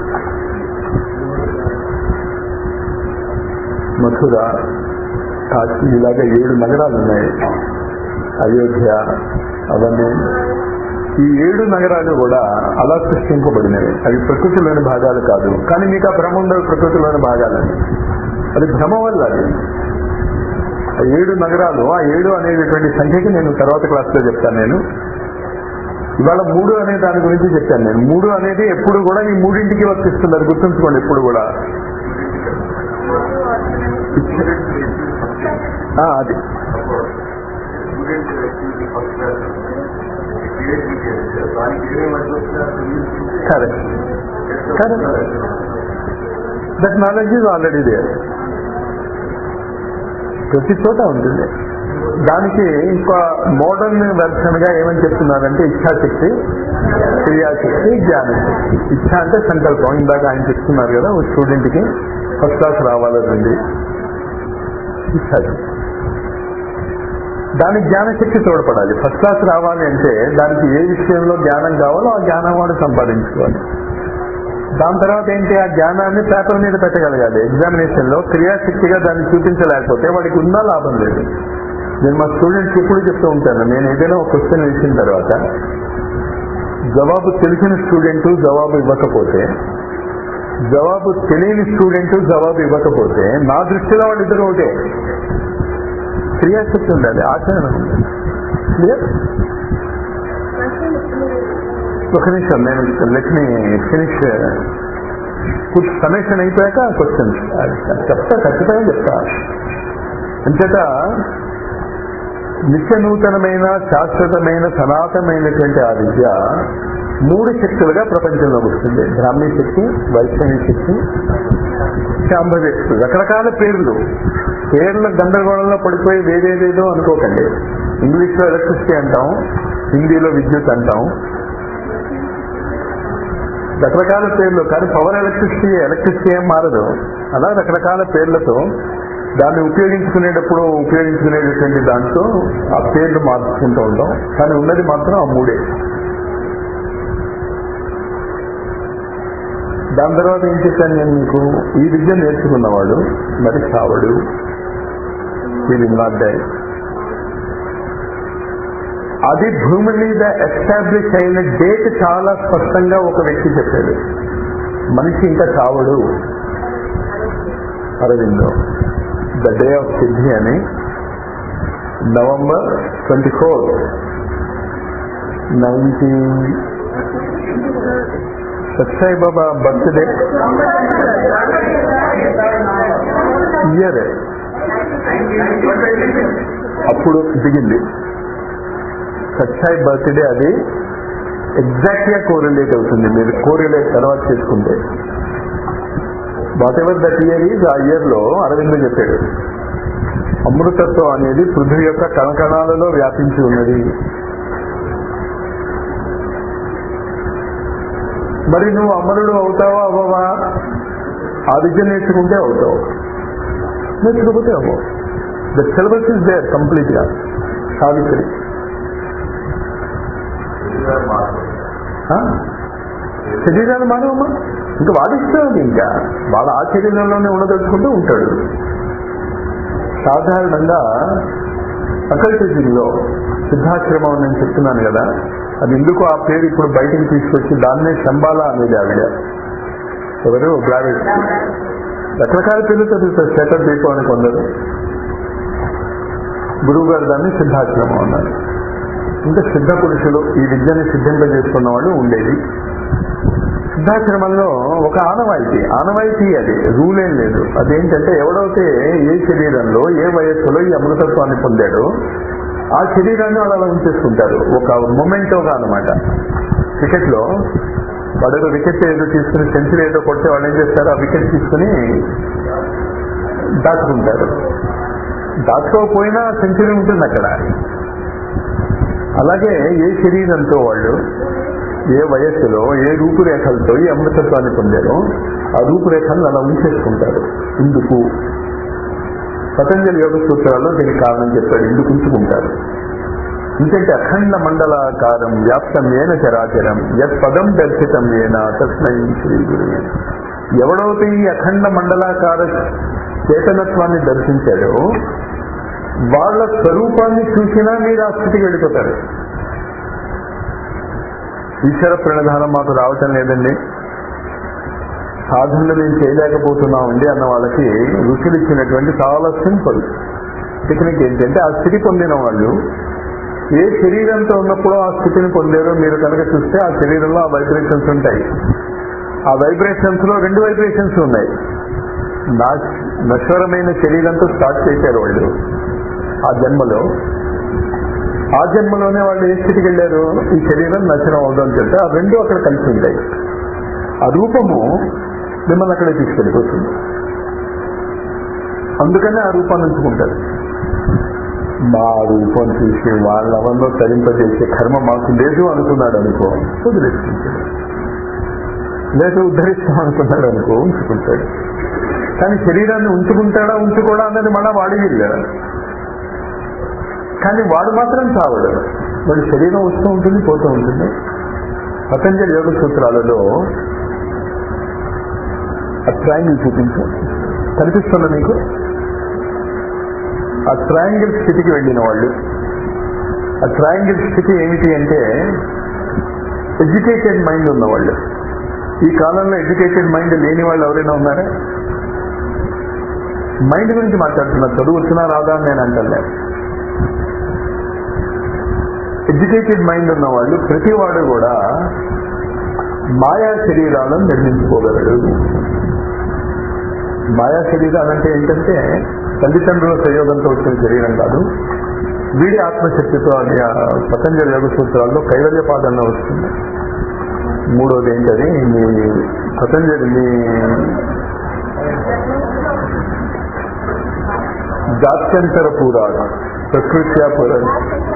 మథుర కాశీ ఇలాగా ఏడు నగరాలు ఉన్నాయి అయోధ్య అవన్నీ ఈ ఏడు నగరాలు కూడా అలా సృష్టింపబడినవి అవి ప్రకృతిలోని భాగాలు కాదు కానీ మీకు ఆ భ్రమ ఉండదు ప్రకృతిలోని భాగాలని అది భ్రమ వల్ల అది ఆ ఏడు నగరాలు ఆ ఏడు అనేటటువంటి సంఖ్యకి నేను తర్వాత క్లాస్లో చెప్తాను నేను ఇవాళ మూడు అనే దాని గురించి చెప్పాను నేను మూడు అనేది ఎప్పుడు కూడా ఈ మూడింటికి వర్తిస్తుంది అది గుర్తుంచుకోండి ఎప్పుడు కూడా ఆ, అది correct correct that knowledge is already there ప్రతి చోట ఉంటుంది దానికి ఇంకా మోడర్న్ వెర్షన్ గా ఏమని చెప్తున్నారంటే ఇచ్ఛాశక్తి క్రియాశక్తి జ్ఞానశక్తి ఇచ్ఛ అంటే సంకల్పం ఇందాక ఆయన చెప్తున్నారు కదా ఒక స్టూడెంట్ కి ఫస్ట్ క్లాస్ రావాలండి ఇచ్ఛాశక్తి దానికి జ్ఞానశక్తి తోడ్పడాలి ఫస్ట్ క్లాస్ రావాలి అంటే దానికి ఏ విషయంలో జ్ఞానం కావాలో ఆ జ్ఞానం వాడు సంపాదించుకోవాలి దాని తర్వాత ఏంటి ఆ జ్ఞానాన్ని పేపర్ మీద పెట్టగలగాలి ఎగ్జామినేషన్ లో క్రియాశక్తిగా దాన్ని చూపించలేకపోతే వాడికి ఉన్నా లాభం లేదు నేను మా స్టూడెంట్స్ ఎప్పుడు చెప్తూ ఉంటాను నేను ఏదైనా ఒక క్వశ్చన్ ఇచ్చిన తర్వాత జవాబు తెలిసిన స్టూడెంట్ జవాబు ఇవ్వకపోతే జవాబు తెలియని స్టూడెంట్ జవాబు ఇవ్వకపోతే నా దృష్టిలో వాళ్ళిద్దరు ఒకటే క్రియాశక్తి ఉండాలి ఆచరణ ఉండాలి క్లియర్ ఒక నిమిషం నేను లెట్ మీ ఫినిష్ సమేషన్ అయిపోయాక క్వశ్చన్స్ చెప్తా ఖచ్చితంగా చెప్తా అంచేత నిత్య నూతనమైన శాశ్వతమైన సనాతనమైనటువంటి ఆ విద్య మూడు శక్తులుగా ప్రపంచంలోకి వస్తుంది బ్రాహ్మీ శక్తి వైష్ణవి శక్తి శాంభవి శక్తి రకరకాల పేర్లు పేర్ల గందరగోళంలో పడిపోయి వేరేదేదో అనుకోకండి ఇంగ్లీష్ లో ఎలక్ట్రిసిటీ అంటాం హిందీలో విద్యుత్ అంటాం రకరకాల పేర్లు కానీ పవర్ ఎలక్ట్రిసిటీ ఎలక్ట్రిసిటీ ఏం మారదు అలా రకరకాల పేర్లతో దాన్ని ఉపయోగించుకునేటప్పుడు ఉపయోగించుకునేటటువంటి దాంట్లో ఆ పేర్లు మార్చుకుంటూ ఉంటాం కానీ ఉన్నది మాత్రం ఆ మూడే దాని తర్వాత ఏం చెప్పాను నేను మీకు ఈ విద్య నేర్చుకున్నవాడు మరి చావడు ఇది నాట్ డై అది భూమి మీద ఎస్టాబ్లిష్ అయిన డేట్ చాలా స్పష్టంగా ఒక వ్యక్తి చెప్పాడు మనిషి ఇంకా చావడు Aurobindo the day of siddhi అని November twenty four nineteen Satsai Baba birthday year అప్పుడు దిగింది సత్సాయి బర్త్డే అది ఎగ్జాక్ట్ గా కోరిలేట్ అవుతుంది మీరు కోరిలేట్ తర్వాత చేసుకుంటే whatever that year is ఆ ఇయర్ లో అరవింద్ చెప్పాడు అమృతత్వం అనేది పృథ్వీ యొక్క కణకణాలలో వ్యాపించి ఉన్నది మరి నువ్వు అమరుడు అవుతావా అవ్వవా ఆ విద్య నేర్చుకుంటే అవుతావు నేర్చుకోకపోతే అవ్వవు the syllabus is there complete గా సావిత్రి ఆ? శరీరాన్ని మానవమ్మా ఇంకా వాడిస్తాడు ఇంకా వాడు ఆ శరీరంలోనే ఉండదలుచుకుంటూ ఉంటాడు సాధారణంగా అకల్టిజంలో సిద్ధాశ్రమం నేను చెప్తున్నాను కదా అది ఎందుకు ఆ పేరు ఇప్పుడు బయటికి తీసుకొచ్చి దాన్నే శంబాల అనేది ఆవిడ ఎవరు బ్లావెట్ రకరకాల పేర్లు చదువుతారు శేఖర్ దీపం అని కొందరు గురువు గారు దాన్ని సిద్ధాశ్రమం అన్నారు ఇంకా సిద్ధ పురుషులు ఈ విద్యని సిద్ధింపజేసుకున్న వాళ్ళు ఉండేది సిద్ధాశ్రమంలో ఒక ఆనవాయితీ ఆనవాయితీ అది రూల్ ఏం లేదు అదేంటంటే ఎవడైతే ఏ శరీరంలో ఏ వయస్సులో ఈ అమృతత్వాన్ని పొందాడో ఆ శరీరాన్ని వాళ్ళు అలా ఉంచేసుకుంటారు ఒక మొమెంటోగా అనమాట క్రికెట్ లో వాడు ఏదో వికెట్ ఏదో తీసుకుని సెంచరీ ఏదో కొడితే వాళ్ళు ఏం చేస్తారు ఆ వికెట్ తీసుకుని దాచుకుంటారు దాచుకోకపోయినా సెంచరీ ఉంటుంది అక్కడ అలాగే ఏ శరీరంతో వాళ్ళు ఏ వయస్సులో ఏ రూపురేఖలతో ఈ అమృతత్వాన్ని పొందారో ఆ రూపురేఖలను అలా ఉంచేసుకుంటారు ఇందుకు పతంజలి యోగ సూత్రాల్లో దీనికి కారణం చెప్పాడు ఎందుకు ఉంచుకుంటారు ఎందుకంటే అఖండ మండలాకారం వ్యాప్తం ఏన చరాచరం యత్ పదం దర్శితం ఏన తస్మై శ్రీ గురువే ఎవడైతే ఈ అఖండ మండలాకార చేతనత్వాన్ని దర్శించాడో వాళ్ళ స్వరూపాన్ని చూసినా మీరు ఆ స్థితికి వెళ్ళిపోతారు ఈశ్వర ప్రణధానం మాకు రావటం లేదండి సాధనలు మేము చేయలేకపోతున్నామండి అన్న వాళ్ళకి ఋషులు ఇచ్చినటువంటి చాలా సింపుల్ టెక్నిక్ ఏంటంటే ఆ స్థితి పొందిన వాళ్ళు ఏ శరీరంతో ఉన్నప్పుడో ఆ స్థితిని పొందారో మీరు కనుక చూస్తే ఆ శరీరంలో ఆ వైబ్రేషన్స్ ఉంటాయి ఆ వైబ్రేషన్స్ లో రెండు వైబ్రేషన్స్ ఉన్నాయి నా నశ్వరమైన శరీరంతో స్టార్ట్ చేశారు వాళ్ళు ఆ జన్మలో ఆ జన్మలోనే వాళ్ళు ఏ స్థితికి వెళ్ళారు ఈ శరీరం నశనం అవుదని చెప్తే ఆ రెండు అక్కడ కలిసి ఉంటాయి ఆ రూపము మిమ్మల్ని అక్కడే తీసుకెళ్ళిపోతుంది అందుకనే ఆ రూపాన్ని ఉంచుకుంటారు మా రూపం చూసి వాళ్ళ అవన్నో తరింపజేసే కర్మ మాకు లేదు అనుకున్నాడు అనుకో వదిలేసుకుంటాడు లేదా ఉద్ధరిస్తాం అనుకున్నాడు అనుకో ఉంచుకుంటాడు కానీ శరీరాన్ని ఉంచుకుంటాడా ఉంచుకోడా అన్నది మళ్ళా వాడి వీళ్ళు కానీ వాడు మాత్రం చావడు వాడి శరీరం వస్తూ ఉంటుంది పోతూ ఉంటుంది పతంజలి యోగ సూత్రాలలో ఆ ట్రయాంగిల్ చూపించు కనిపిస్తున్నా నీకు ఆ ట్రయాంగిల్ స్థితికి వెళ్ళిన వాళ్ళు ఆ ట్రయాంగిల్ స్థితి ఏమిటి అంటే ఎడ్యుకేటెడ్ మైండ్ ఉన్నవాళ్ళు ఈ కాలంలో ఎడ్యుకేటెడ్ మైండ్ లేని వాళ్ళు ఎవరైనా ఉన్నారా మైండ్ గురించి మాట్లాడుతున్నా చదువు వచ్చినా రాదా అని నేను అంటలే ఎడ్యుకేటెడ్ మైండ్ ఉన్న వాళ్ళు ప్రతివాడు కూడా మాయా శరీరాలను నిర్మించుకోగలడు మాయా శరీరాలు అంటే ఏంటంటే తల్లిదండ్రుల సంయోగంతో వచ్చిన శరీరం కాదు వీడి ఆత్మశక్తితో అది ఆ పతంజలి యోగ సూత్రాల్లో కైవల్య పాదంలో వస్తుంది మూడోది ఏంటది మీ పతంజలి మీ జాత్యంతర పూరాణ ప్రకృత్యా పురాణ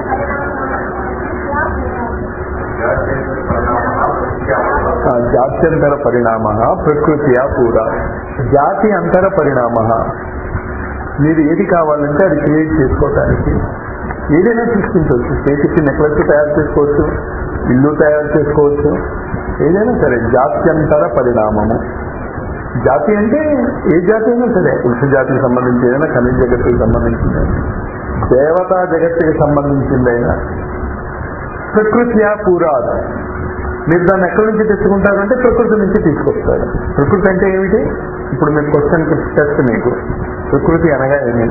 ఆ, జాత్యంతర పరిణామ ప్రకృతియా పూర జాతి అంతర పరిణామ మీరు ఏది కావాలంటే అది క్రియేట్ చేసుకోవటానికి ఏదైనా సృష్టించవచ్చు చేతికి నెక్లెస్ తయారు చేసుకోవచ్చు ఇల్లు తయారు చేసుకోవచ్చు ఏదైనా సరే జాత్యంతర పరిణామము జాతి అంటే ఏ జాతి అయినా సరే పురుష జాతికి సంబంధించి ఏదైనా ఖనిజ జగత్తుకి సంబంధించింది దేవతా జగత్తుకి సంబంధించిందైనా ప్రకృతియా పూరాత్ మీరు దాన్ని ఎక్కడి నుంచి తెచ్చుకుంటారంటే ప్రకృతి నుంచి తీసుకొస్తారు ప్రకృతి అంటే ఏమిటి ఇప్పుడు మీకు క్వశ్చన్ టెస్ట్ మీకు ప్రకృతి అనగా ఏమి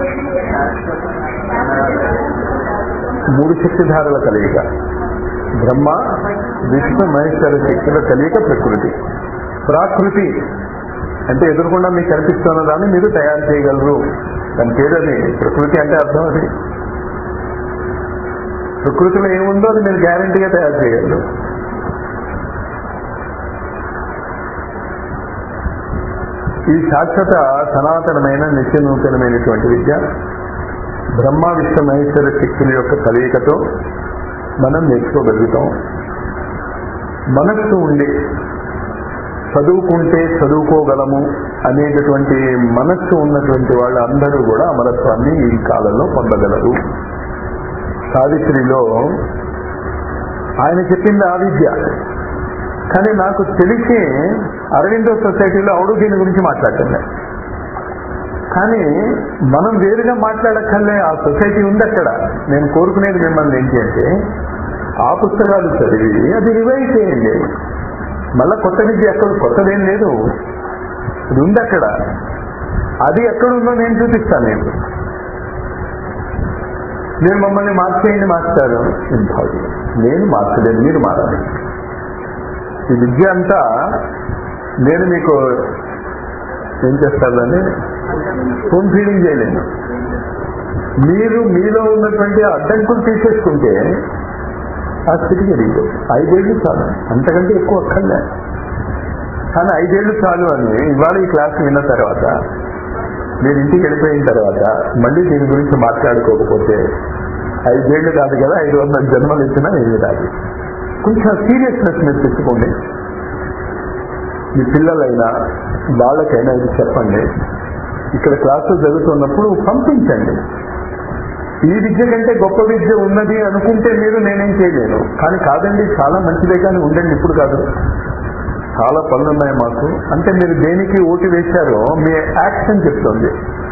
మూడు శక్తిధారల కలయిక బ్రహ్మ విష్ణు మహేశ్వర శక్తుల కలయిక ప్రకృతి ప్రాకృతి అంటే ఎదురుకుండా మీకు కనిపిస్తున్న దాన్ని మీరు తయారు చేయగలరు దాని పేరు అది ప్రకృతి అంటే అర్థం అది ప్రకృతిలో ఏముందో అది మీరు గ్యారంటీగా తయారు చేయగలరు ఈ శాశ్వత సనాతనమైన నిత్య నూతనమైనటువంటి విద్య బ్రహ్మ విష్ణు మహేశ్వర శక్తుల యొక్క కలయికతో మనం నేర్చుకోగలుగుతాం మనస్సు ఉండి చదువుకుంటే చదువుకోగలము అనేటటువంటి మనస్సు ఉన్నటువంటి వాళ్ళందరూ కూడా అమరత్వాన్ని ఈ కాలంలో పొందగలరు సావిత్రిలో ఆయన చెప్పింది ఆ విద్య కానీ నాకు తెలిసి అరవిందో సొసైటీలో అవుడు దీని గురించి మాట్లాడుతుంది కానీ మనం వేరుగా మాట్లాడక్కర్లే ఆ సొసైటీ ఉంది అక్కడ నేను కోరుకునేది మిమ్మల్ని ఏంటి అంటే ఆ పుస్తకాలు చదివి అది రివైజ్ చేయండి మళ్ళా కొత్త విద్య ఎక్కడ కొత్తదేం లేదు ఇది ఉంది అక్కడ అది ఎక్కడుందో నేను చూపిస్తాను నేను మీరు మమ్మల్ని మార్చేయండి మాస్టారు ఇంపాసిబుల్ నేను మార్చలేను మీరు మారాలి ఈ విద్య అంతా నేను మీకు ఏం చేస్తానని హోమ్ ఫీడింగ్ చేయలేను మీరు మీలో ఉన్నటువంటి అడ్డంకులు తీసేసుకుంటే ఆ స్థితికి ఎదిగిపోతుంది ఐదేళ్లు చాలు అంతకంటే ఎక్కువ అక్కర్లే కానీ ఐదేళ్లు చాలు అని ఇవాళ ఈ క్లాస్ విన్న తర్వాత మీరు ఇంటికి వెళ్ళిపోయిన తర్వాత మళ్ళీ దీని గురించి మాట్లాడుకోకపోతే ఐదేళ్లు కాదు కదా ఐదు వందల జన్మలు ఇచ్చినా ఏమీ రాదు కొంచెం సీరియస్నెస్ మీరు తెచ్చుకోండి మీ పిల్లలైనా వాళ్ళకైనా ఇది చెప్పండి ఇక్కడ క్లాసులు జరుగుతున్నప్పుడు పంపించండి ఈ విద్య కంటే గొప్ప విద్య ఉన్నది అనుకుంటే మీరు నేనేం చేయలేను కానీ కాదండి చాలా మంచిదే కానీ ఉండండి ఇప్పుడు కాదు చాలా పనులు ఉన్నాయి మాకు అంటే మీరు దేనికి ఓటు వేశారో మీ యాక్షన్ చెప్తుంది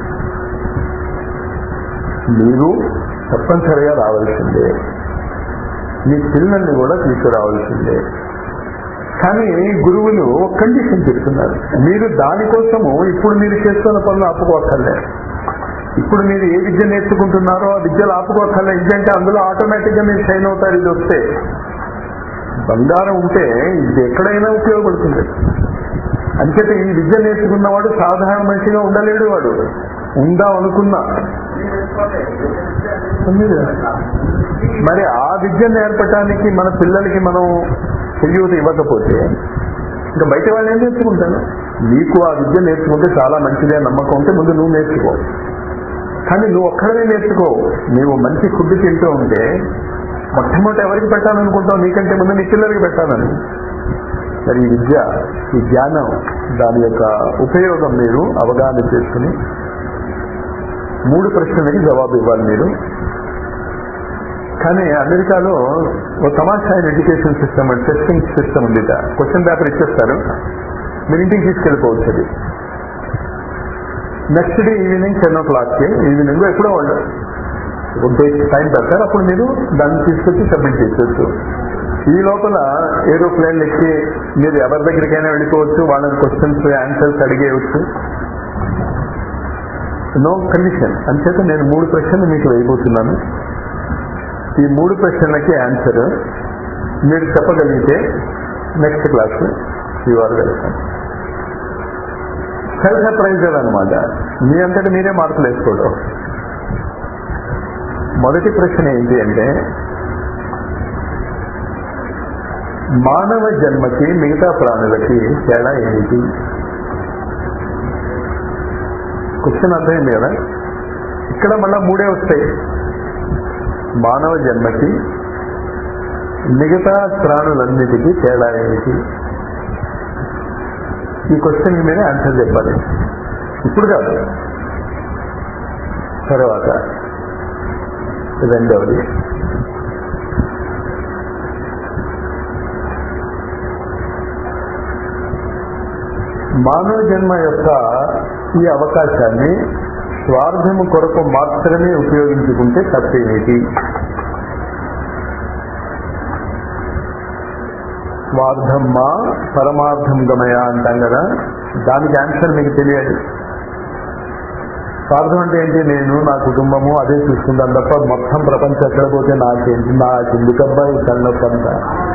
మీరు తప్పనిసరిగా రావాల్సిందే మీ పిల్లల్ని కూడా తీసుకురావాల్సిందే కానీ గురువులు ఒక కండిషన్ చెప్తున్నారు మీరు దానికోసము ఇప్పుడు మీరు చేస్తున్న పనులు ఆపుకోకర్లే ఇప్పుడు మీరు ఏ విద్య నేర్చుకుంటున్నారో ఆ విద్యలు ఆపుకోకర్లే ఎందుకంటే అందులో ఆటోమేటిక్ గా మీరు షైన్ అవుతారు ఇది వస్తే బంగారం ఉంటే ఇది ఎక్కడైనా ఉపయోగపడుతుంది అంచేత ఈ విద్య నేర్చుకున్నవాడు సాధారణ మనిషిగా ఉండలేడు వాడు ఉందాం అనుకున్నా మీరు మరి ఆ విద్య నేర్పడానికి మన పిల్లలకి మనం చెయ్యూత ఇవ్వకపోతే ఇంకా బయట వాళ్ళు ఏం నేర్చుకుంటాను నీకు ఆ విద్య నేర్చుకుంటే చాలా మంచిదే నమ్మకం ఉంటే ముందు నువ్వు నేర్చుకో కానీ నువ్వు ఒక్కడనే నేర్చుకో నీవు మంచి ఫుడ్ తింటూ ఉంటే మొట్టమొదటి ఎవరికి పెట్టాలనుకుంటావు నీకంటే ముందు నీ పిల్లలకి పెట్టాలని మరి ఈ విద్య ఈ జ్ఞానం దాని యొక్క ఉపయోగం మీరు అవగాహన చేసుకుని మూడు ప్రశ్నలకి జవాబు ఇవ్వాలి మీరు కానీ అమెరికాలో ఒక తమాషా ఎడ్యుకేషన్ సిస్టమ్ టెస్టింగ్ సిస్టమ్ ఉంది క్వశ్చన్ పేపర్ ఇచ్చేస్తారు మీరు ఇంటికి తీసుకెళ్ళిపోవచ్చు అది నెక్స్ట్ డే ఈవినింగ్ టెన్ ఓ క్లాక్కి ఈవినింగ్ ఎప్పుడో వాళ్ళు ఒక డేట్ టైం పెడతారు అప్పుడు మీరు దాన్ని తీసుకొచ్చి సబ్మిట్ చేసేచ్చు ఈ లోపల ఏరోప్లేన్ ఎక్కి మీరు ఎవరి దగ్గరికైనా వెళ్ళిపోవచ్చు వాళ్ళని క్వశ్చన్స్ ఆన్సర్స్ అడిగేయచ్చు నో కండిషన్ అంచేత నేను మూడు ప్రశ్నలు మీకు వేయబోతున్నాను ఈ మూడు ప్రశ్నలకి ఆన్సర్ మీరు చెప్పగలిగితే next class you are welcome self surpriser అనమాట మీ అంతటి మీరే మార్కులు వేసుకోవడం మొదటి ప్రశ్న ఏంటి అంటే మానవ జన్మకి మిగతా ప్రాణులకి తేడా ఏమిటి క్వశ్చన్ అర్థమైంది కదా ఇక్కడ మళ్ళా మూడే వస్తాయి మానవ జన్మకి మిగతా ప్రాణులన్నిటికీ తేడా ఏమిటి ఈ క్వశ్చన్ మీద ఆన్సర్ చెప్పాలి ఇప్పుడు కాదు తర్వాత రెండవది మానవ జన్మ యొక్క ఈ అవకాశాన్ని స్వార్థము కొరకు మాత్రమే ఉపయోగించుకుంటే తప్పేమిటి స్వార్థం మా పరమార్థం గమయ అంటాం కదా దానికి ఆన్సర్ మీకు తెలియాలి స్వార్థం అంటే ఏంటి నేను నా కుటుంబము అదే చూసుకుంటాను తప్ప మొత్తం ప్రపంచం ఎక్కడ పోతే నాకేంటి నాకెందుకబ్బాయి తల్లొప్పంత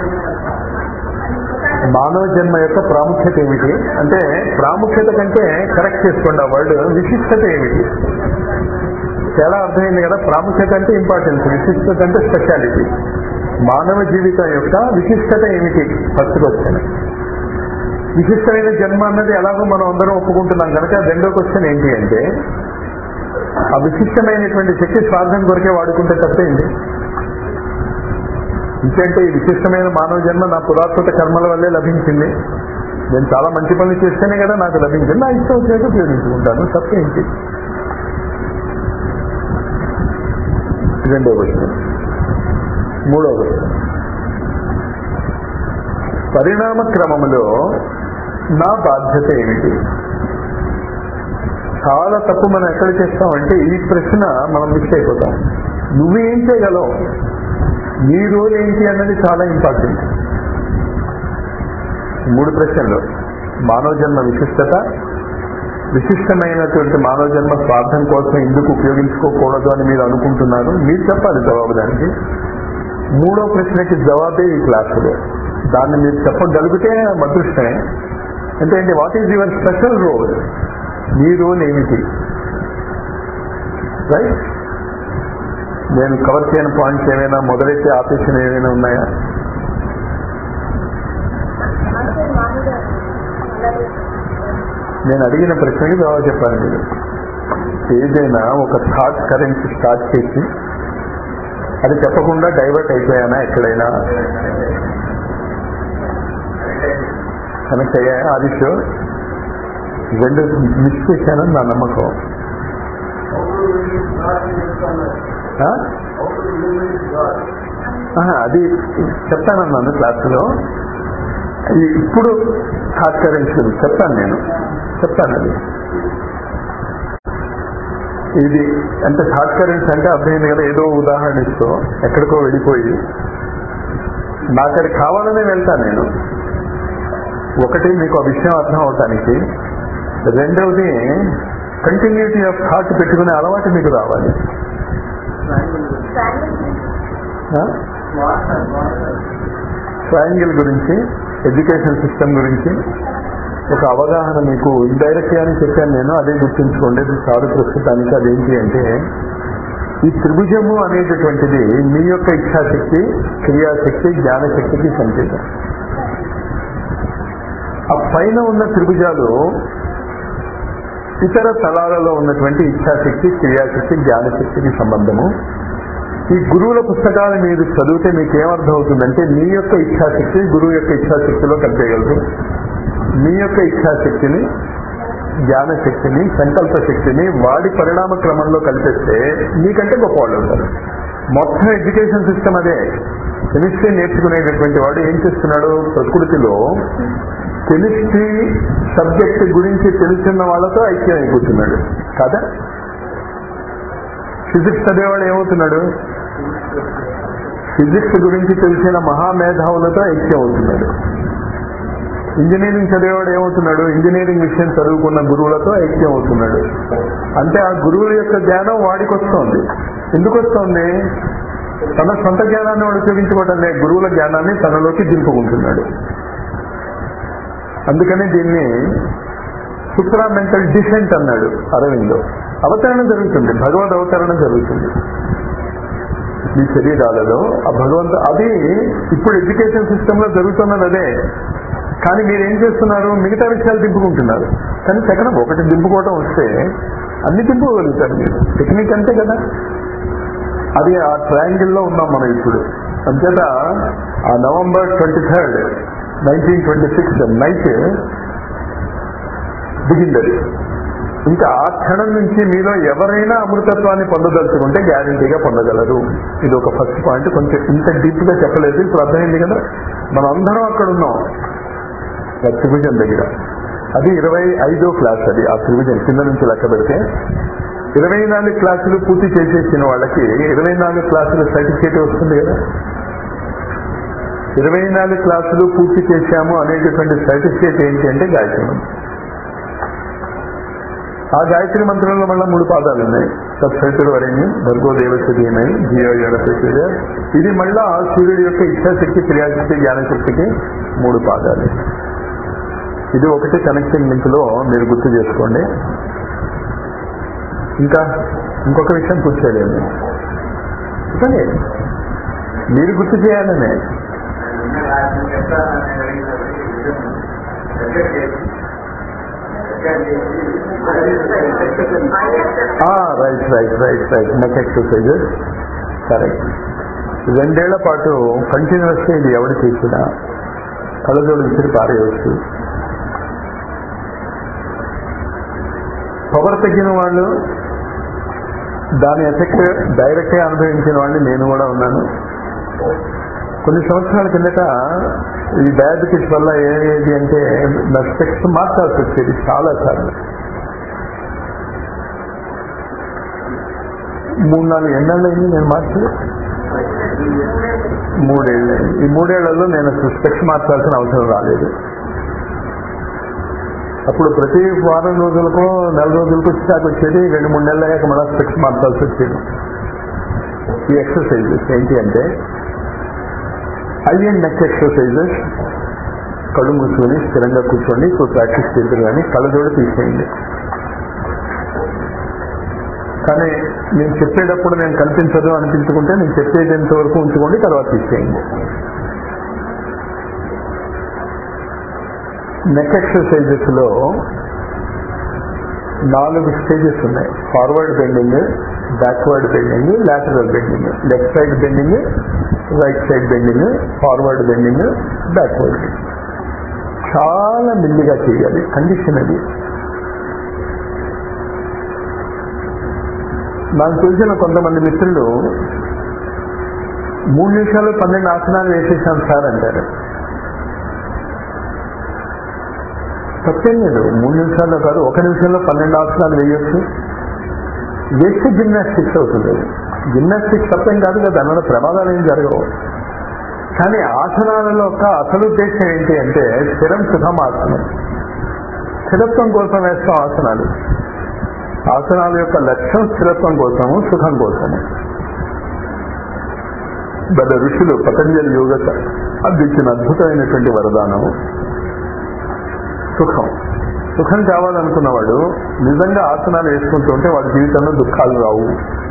మానవ జన్మ యొక్క ప్రాముఖ్యత ఏమిటి అంటే ప్రాముఖ్యత కంటే కరెక్ట్ చేసుకోండి ఆ వర్డ్ విశిష్టత ఏమిటి చాలా అర్థమైంది కదా ప్రాముఖ్యత అంటే ఇంపార్టెన్స్ విశిష్టత అంటే స్పెషాలిటీ మానవ జీవితం యొక్క విశిష్టత ఏమిటి ఫస్ట్ క్వశ్చన్ విశిష్టమైన జన్మ అన్నది ఎలాగో మనం అందరం ఒప్పుకుంటున్నాం కనుక రెండో క్వశ్చన్ ఏంటి అంటే ఆ విశిష్టమైనటువంటి శక్తి స్వార్థం కొరకే వాడుకుంటే తప్పేంటి ఇంకేంటే ఈ విశిష్టమైన మానవ జన్మ నా పురాతన కర్మల వల్లే లభించింది నేను చాలా మంచి పనులు చేస్తేనే కదా నాకు లభించింది నా ఇష్టం వచ్చేది ఉపయోగించుకుంటాను తప్పేంటి రెండో క్వశ్చన్ మూడో క్వశ్చన్ పరిణామ క్రమములో నా బాధ్యత ఏమిటి చాలా తప్పు మనం ఎక్కడ చేస్తామంటే ఈ ప్రశ్న మనం మిస్ అయిపోతాం నువ్వు ఏం చేయగలవు నీ రోల్ ఏంటి అన్నది చాలా ఇంపార్టెంట్ మూడు ప్రశ్నలు మానవ జన్మ విశిష్టత విశిష్టమైనటువంటి మానవ జన్మ స్వార్థం కోసం ఎందుకు ఉపయోగించుకోకూడదు అని మీరు అనుకుంటున్నారు మీరు చెప్పాలి జవాబు దానికి మూడో ప్రశ్నకి జవాబే ఈ క్లాసులో దాన్ని మీరు చెప్పగలిగితే అదృష్టమే అంటే ఏంటి what is your special role మీ రోల్ ఏమిటి రైట్ నేను కవర్ చేయని పాయింట్స్ ఏమైనా మొదలెట్టి ఆపేసిన ఏమైనా ఉన్నాయా అంటే మామూలుగా అలాగే నేను అడిగిన ప్రశ్నకి జవాబు చెప్పాను మీరు ఏదైనా ఒక థాట్ కరెంట్ స్టార్ట్ చేసి అది చెప్పకుండా డైవర్ట్ అయిపోయానా ఎక్కడైనా కనెక్ట్ అయ్యాయా ఆదిత్య రెండు మిస్ చేశానని నా నమ్మకం ఆ? ఆహా, అది చెప్తానన్నాను క్లాసులో ఈ- ఇప్పుడు హార్ట్ కరెంట్స్ గురించి చెప్తాను నేను చెప్తాను అది ఇది అంటే హార్ట్ కరెంట్స్ అంటే అర్థమైంది కదా ఏదో ఉదాహరణ ఇస్తూ ఎక్కడికో వెళ్ళిపోయి నాకు అది కావాలనే వెళ్తాను నేను ఒకటి మీకు ఆ విషయం అర్థం అవటానికి రెండవది కంటిన్యూటీ ఆఫ్ థాట్ పెట్టుకునే అలవాటు మీకు రావాలి ట్రయాంగిల్ గురించి ఎడ్యుకేషన్ సిస్టమ్ గురించి ఒక అవగాహన మీకు ఇండైరెక్ట్ అని చెప్పాను నేను అదే గుర్తుంచుకోండి ఇది చాలు ప్రస్తుతానికి అదేంటి అంటే ఈ త్రిభుజము అనేటటువంటిది మీ యొక్క ఇచ్ఛాశక్తి క్రియాశక్తి జ్ఞానశక్తికి సంకేతం ఆ పైన ఉన్న త్రిభుజాలు ఇతర తలాలలో ఉన్నటువంటి ఇచ్ఛాశక్తి క్రియాశక్తి జ్ఞానశక్తికి సంబంధము ఈ గురువుల పుస్తకాలు మీరు చదివితే మీకు ఏమర్థం అవుతుందంటే మీ యొక్క ఇచ్ఛాశక్తి గురువు యొక్క ఇచ్ఛాశక్తిలో కలిపేయగలరు మీ యొక్క ఇచ్ఛాశక్తిని జ్ఞానశక్తిని సంకల్ప శక్తిని వాడి పరిణామ క్రమంలో కలిపేస్తే మీకంటే గొప్పవాళ్ళు అవుతారు మొత్తం ఎడ్యుకేషన్ సిస్టమ్ అదే కెమిస్ట్రీ నేర్చుకునేటటువంటి వాడు ఏం చేస్తున్నాడు ప్రకృతిలో కెమిస్ట్రీ సబ్జెక్ట్ గురించి తెలుసున్న వాళ్ళతో ఐక్యం అయిపోతున్నాడు కాదా ఫిజిక్స్ చదివేవాడు ఏమవుతున్నాడు ఫిజిక్స్ గురించి తెలిసిన మహామేధావులతో ఐక్యం అవుతున్నాడు ఇంజనీరింగ్ చదివేవాడు ఏమవుతున్నాడు ఇంజనీరింగ్ విషయం చదువుకున్న గురువులతో ఐక్యం అవుతున్నాడు అంటే ఆ గురువుల యొక్క జ్ఞానం వాడికి వస్తోంది ఎందుకు వస్తోంది తన సొంత జ్ఞానాన్ని వాడు ఉపయోగించుకోవటం లేదు గురువుల జ్ఞానాన్ని తనలోకి దింపుకుంటున్నాడు అందుకని దీన్ని సుప్రామెంటల్ డిసెంట్ అన్నాడు అరవిందో అవతరణ జరుగుతుంది భగవద్ అవతరణ జరుగుతుంది ఈ శరీరాలలో ఆ భగవంతు అది ఇప్పుడు ఎడ్యుకేషన్ సిస్టమ్ లో జరుగుతున్నది అదే కానీ మీరు ఏం చేస్తున్నారు మిగతా విషయాలు దింపుకుంటున్నారు కానీ సెకండ్ ఒకటి దింపుకోవడం వస్తే అన్ని దింపుకోగలుగుతారు మీరు టెక్నిక్ అంతే కదా అది ఆ ట్రయాంగిల్ లో ఉన్నాం మనం ఇప్పుడు అంతేత ఆ November twenty third nineteen twenty six night దిగిందది ఇంకా ఆ క్షణం నుంచి మీలో ఎవరైనా అమృతత్వాన్ని పొందదలుచుకుంటే గ్యారంటీగా పొందగలరు ఇది ఒక ఫస్ట్ పాయింట్ కొంచెం ఇంత డీప్ గా చెప్పలేదు ఇప్పుడు అర్థమైంది కదా మనం అందరం అక్కడ ఉన్నాం ఆ త్రిభుజం దగ్గర అది ఇరవై ఐదో క్లాస్ అది ఆ త్రిభుజం కింద నుంచి లెక్క పెడితే ఇరవై నాలుగు క్లాసులు పూర్తి చేసేసిన వాళ్ళకి ఇరవై నాలుగు క్లాసుల సర్టిఫికేట్ వస్తుంది కదా ఇరవై నాలుగు క్లాసులు పూర్తి చేశాము అనేటటువంటి సర్టిఫికేట్ ఏంటి అంటే గాయత్రి మంత్రం ఆ గాయత్రి మంత్రంలో మళ్ళీ మూడు పాదాలు ఉన్నాయి సత్సరితుడు వరేణ్యం భర్గో దేవశతీయమై జియో యోగ ఇది మళ్ళా సూర్యుడి యొక్క ఇచ్ఛాశక్తి క్రియాశక్తి జ్ఞానశక్తికి మూడు పాదాలు ఇది ఒకటి కనెక్షన్ లింక్ లో మీరు గుర్తు చేసుకోండి ఇంకా ఇంకొక విషయం పూర్తి చేయలేదు చెప్పండి మీరు గుర్తు చేయాలనే right right right right neck exercises correct రెండేళ్ల పాటు కంటిన్యూస్ గా ఇది ఎవరు చేసినా కళ్ళజోడు విసిరి పారేయవచ్చు పవర్ తగ్గిన వాళ్ళు దాని ఎఫెక్ట్ డైరెక్ట్ గా అనుభవించిన వాళ్ళు నేను కూడా ఉన్నాను కొన్ని సంవత్సరాల కిందట ఈ డయాబెటీస్ వల్ల ఏది అంటే నా స్పెక్స్ మార్చాల్సి వచ్చేది చాలా సార్లు మూడు నాలుగు ఎన్నేళ్ళు అయింది నేను మార్చి మూడేళ్ళు ఈ మూడేళ్లలో నేను అసలు స్పెక్స్ మార్చాల్సిన అవసరం రాలేదు అప్పుడు ప్రతి వారం రోజులకు నెల రోజులకు స్టాక్ వచ్చేది రెండు మూడు నెలలు అయ్యాక మళ్ళీ స్పెక్స్ మార్చాల్సి వచ్చేది ఈ ఎక్సర్సైజెస్ ఏంటి అంటే ఐ అండ్ నెక్ ఎక్సర్సైజెస్ కళ్ళు మూసుకొని స్థిరంగా కూర్చోండి ఇప్పుడు ప్రాక్టీస్ చేద్దరు కానీ కళ్ళజోడు తీసేయండి కానీ నేను చెప్పేటప్పుడు నేను కనిపించదు అనిపించుకుంటే నేను చెప్పేటంత వరకు ఉంచుకోండి తర్వాత తీసేయండి నెక్ ఎక్సర్సైజెస్ లో నాలుగు స్టేజెస్ ఉన్నాయి forward bending backward bending lateral bending left side bending right side bending forward bending backward చాలా మెల్లిగా చేయాలి కండిషన్ అది నాకు తెలిసిన కొంతమంది మిత్రులు మూడు నిమిషాలు పన్నెండు ఆసనాలు వేసేసాం సార్ అంటారు తప్పేం లేదు మూడు నిమిషాల్లో కాదు ఒక నిమిషంలో పన్నెండు ఆసనాలు వేయొచ్చు వేస్తే జిమ్నాస్టిక్స్ అవుతుంది అది జిమ్నాస్టిక్స్ తప్పేం కాదు కదా దానివల్ల ప్రమాదాలు ఏం జరగవు కానీ ఆసనాలలో ఒక అసలు ఉద్దేశం ఏంటి అంటే స్థిరం సుఖం ఆసనం స్థిరత్వం కోసం వేస్తాం ఆసనాలు ఆసనాల యొక్క లక్ష్యం స్థిరత్వం కోసము సుఖం కోసము మన ఋషులు పతంజలి యోగ అందించిన అద్భుతమైనటువంటి వరదానము సుఖం సుఖం కావాలనుకున్నవాడు నిజంగా ఆసనాలు వేసుకుంటూ ఉంటే వాడి జీవితంలో దుఃఖాలు రావు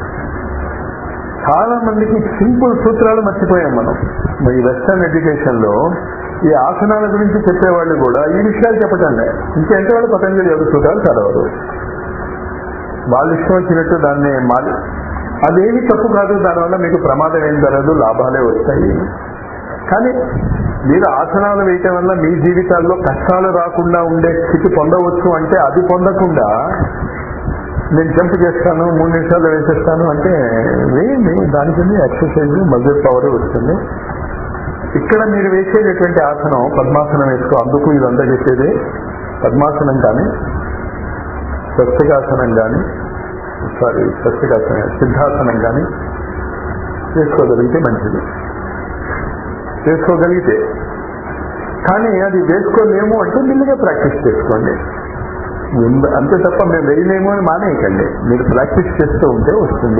చాలా మందికి సింపుల్ సూత్రాలు మర్చిపోయాం మనం ఈ వెస్టర్న్ ఎడ్యుకేషన్ లో ఈ ఆసనాల గురించి చెప్పేవాళ్ళు కూడా ఈ విషయాలు చెప్పటం లే ఇంకేంటే వాళ్ళు పతంజలి యోగ సూత్రాలు చదవరు వాళ్ళు ఇష్టం వచ్చినట్టు దాన్ని మారి అదేమి తప్పు కాదు దానివల్ల మీకు ప్రమాదం ఏం జరగదు లాభాలే వస్తాయి కానీ మీరు ఆసనాలు వేయటం వల్ల మీ జీవితాల్లో కష్టాలు రాకుండా ఉండే స్థితి పొందవచ్చు అంటే అది పొందకుండా నేను జంప్ చేస్తాను మూడు నిమిషాలు వేసేస్తాను అంటే వేయండి దానికి ఎక్సర్సైజ్ మజిల్ పవర్ వస్తుంది ఇక్కడ మీరు వేసేటటువంటి ఆసనం పద్మాసనం వేసుకో అందుకు ఇదంతా చెప్పేది పద్మాసనం కానీ స్వస్తికాసనం కానీ సారీ స్వస్తికాసనం సిద్ధాసనం కానీ వేసుకోగలిగితే మంచిది వేసుకోగలిగితే కానీ అది వేసుకోలేము అంటే మెల్లిగా ప్రాక్టీస్ చేసుకోండి ఉంద- అంతే తప్ప మేము వేయలేము అని మానేయకండి మీరు ప్రాక్టీస్ చేస్తూ ఉంటే వస్తుంది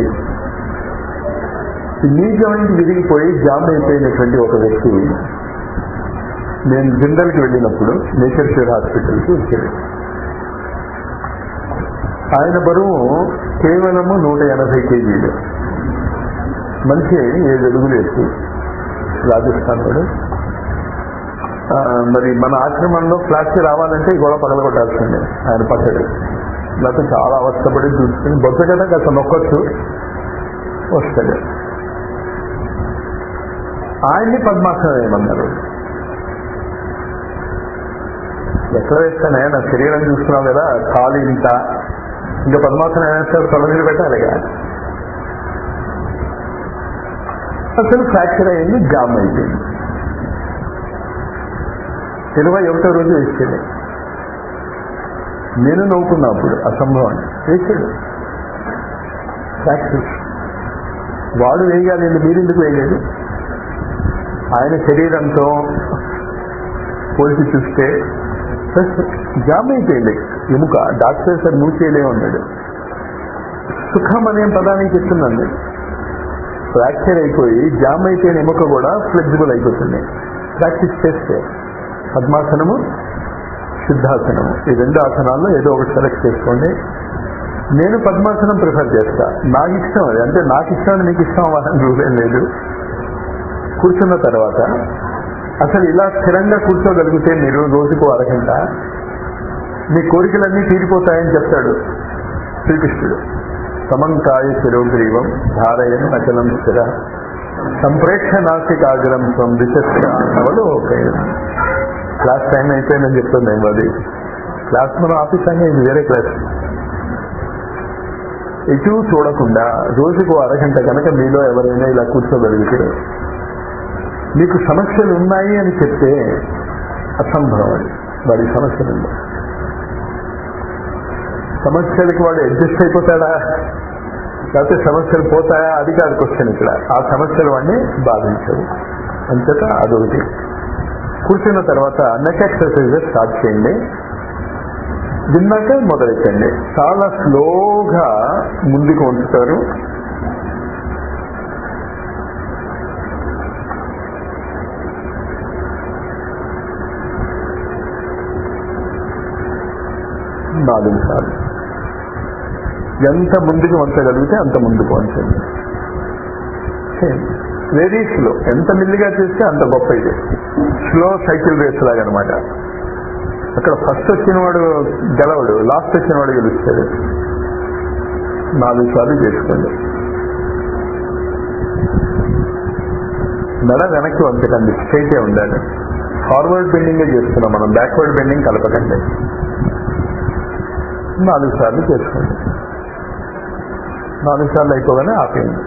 ఈ నీ జాయింట్ విరిగిపోయి జామ్ అయిపోయినటువంటి ఒక వ్యక్తి నేను జిందల్కి వెళ్ళినప్పుడు నేచర్ షూర్ హాస్పిటల్కి వచ్చాడు ఆయన బరువు కేవలము నూట ఎనభై కేజీలు మంచి ఏడు అడుగులు ఎత్తు రాజస్థాన్ వాడు ఆ, మరి మన ఆశ్రమంలో ఫ్లాట్కి రావాలంటే ఈ గొడవ పగలగొట్టాల్సిందే ఆయన పక్కడు లేకపోతే చాలా అవస్థపడి చూసుకుని బొత్త కదా కాస్త నొక్కొచ్చు వస్తాడు ఆయన్ని పద్మాసనం వేయమన్నారు ఎక్కడ వేస్తానే నా శరీరం చూస్తున్నావు కదా కాలు ఇంత ఇంకా పద్మాసనం వేస్తారు తొలగిలి పెట్టాలిగా అసలు ఫ్రాక్చర్ అయింది జామ్ అయిపోయింది ఇరవై ఒకటో రోజు వేసాడు నేను నవ్వుకున్నా అప్పుడు అసంభవం వేసాడు ప్రాక్టీస్ వాడు వేయగాలి మీరెందుకు వేయలేదు ఆయన శరీరంతో పోల్చి చూస్తే జామ్ అయిపోయింది ఎముక డాక్టర్ సార్ మూసేయలే ఉన్నాడు సుఖం అనే పదానికి చెప్తున్నాను ఫ్రాక్చర్ అయిపోయి జామ్ అయిపోయిన ఎముక కూడా ఫ్లెక్సిబుల్ అయిపోతుంది ప్రాక్టీస్ చేస్తే పద్మాసనము సిద్ధాసనము ఈ రెండు ఆసనాల్లో ఏదో ఒకటి సెలెక్ట్ చేసుకోండి నేను పద్మాసనం ప్రిఫర్ చేస్తా నాకు ఇష్టం అది అంటే నాకు ఇష్టం అని మీకు ఇష్టం అవ్వాలని రూలేం లేదు కూర్చున్న తర్వాత అసలు ఇలా స్థిరంగా కూర్చోగలిగితే మీరు రోజుకు అరగంట మీ కోరికలన్నీ తీరిపోతాయని చెప్తాడు శ్రీకృష్ణుడు సమంకాయ శిరోగ్రీవం ధారయన్ అచలం స్థిర సంప్రేక్ష నాసికాగ్రం స్వం దిశవలు క్లాస్ టైం అయిపోయిందని చెప్తుంది ఏమో అది క్లాస్ మనం ఆఫీసాగా ఇది వేరే క్లాస్ ఇటు చూడకుండా రోజుకు అరగంట కనుక మీలో ఎవరైనా ఇలా కూర్చోగలిగితే మీకు సమస్యలు ఉన్నాయి అని చెప్తే అసంభవం అది వాడి సమస్యలు ఉన్నాయి సమస్యలకి వాడు అడ్జస్ట్ అయిపోతాడా లేకపోతే సమస్యలు పోతాయా అది కాదు క్వశ్చన్ ఇక్కడ ఆ సమస్యలు వాడిని బాధించవు అంతటా అదొకటి కూర్చున్న తర్వాత నెక్ ఎక్సర్సైజెస్ స్టార్ట్ చేయండి విన్నాక మొదలెట్టండి చాలా స్లోగా ముందుకు ఉంచుతారు నాలుగు సార్లు ఎంత ముందుకు వంచగలిగితే అంత ముందుకు వంచండి వెరీ స్లో ఎంత మెల్లిగా చేస్తే అంత గొప్ప ఇది స్లో సైకిల్ రేస్ లాగా అనమాట అక్కడ ఫస్ట్ వచ్చిన వాడు గెలవడు లాస్ట్ వచ్చిన వాడు గెలుస్తాడు నాలుగు సార్లు చేసుకోండి మెడ వెనక్కి వంచకండి స్ట్రైటే ఉండాలి ఫార్వర్డ్ బెండింగ్ చేస్తున్నాం మనం బ్యాక్వర్డ్ బెండింగ్ కలపకండి నాలుగు సార్లు చేసుకోండి నాలుగు సార్లు అయిపోగానే ఆపేయండి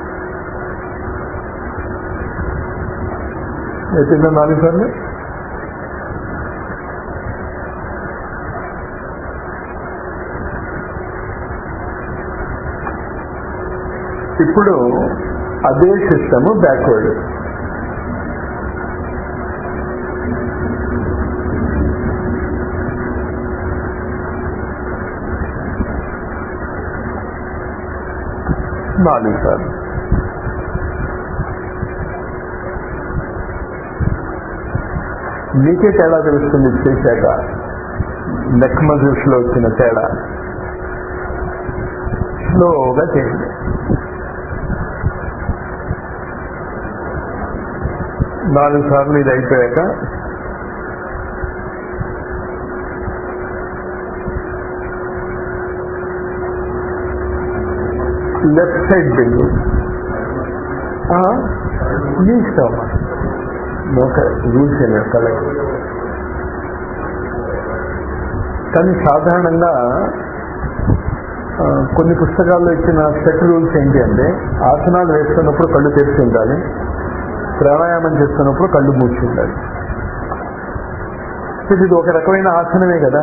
అయిపోయిందా నాలుగు సార్లు ఇప్పుడు అదే సిస్టమ్ బ్యాక్వర్డ్ నాలుగు సార్లు మీకే తేడా తెలుస్తుంది చేశాక నెక్ మజిల్స్ లో వచ్చిన తేడా స్లోగా చేయండి నాలుగు సార్లు ఇది అయిపోయాక లెఫ్ట్ సైడ్ బెండు మీ ఇష్టం ఒక రూల్స్ ఏమి కలెక్ట్ కానీ సాధారణంగా ఆ, కొన్ని పుస్తకాల్లో ఇచ్చిన సెట్ రూల్స్ ఏంటి అంటే ఆసనాలు వేస్తున్నప్పుడు కళ్ళు తెరిచి ఉండాలి ప్రాణాయామం చేస్తున్నప్పుడు కళ్ళు మూసి ఉండాలి ఇది ఒక రకమైన ఆసనమే కదా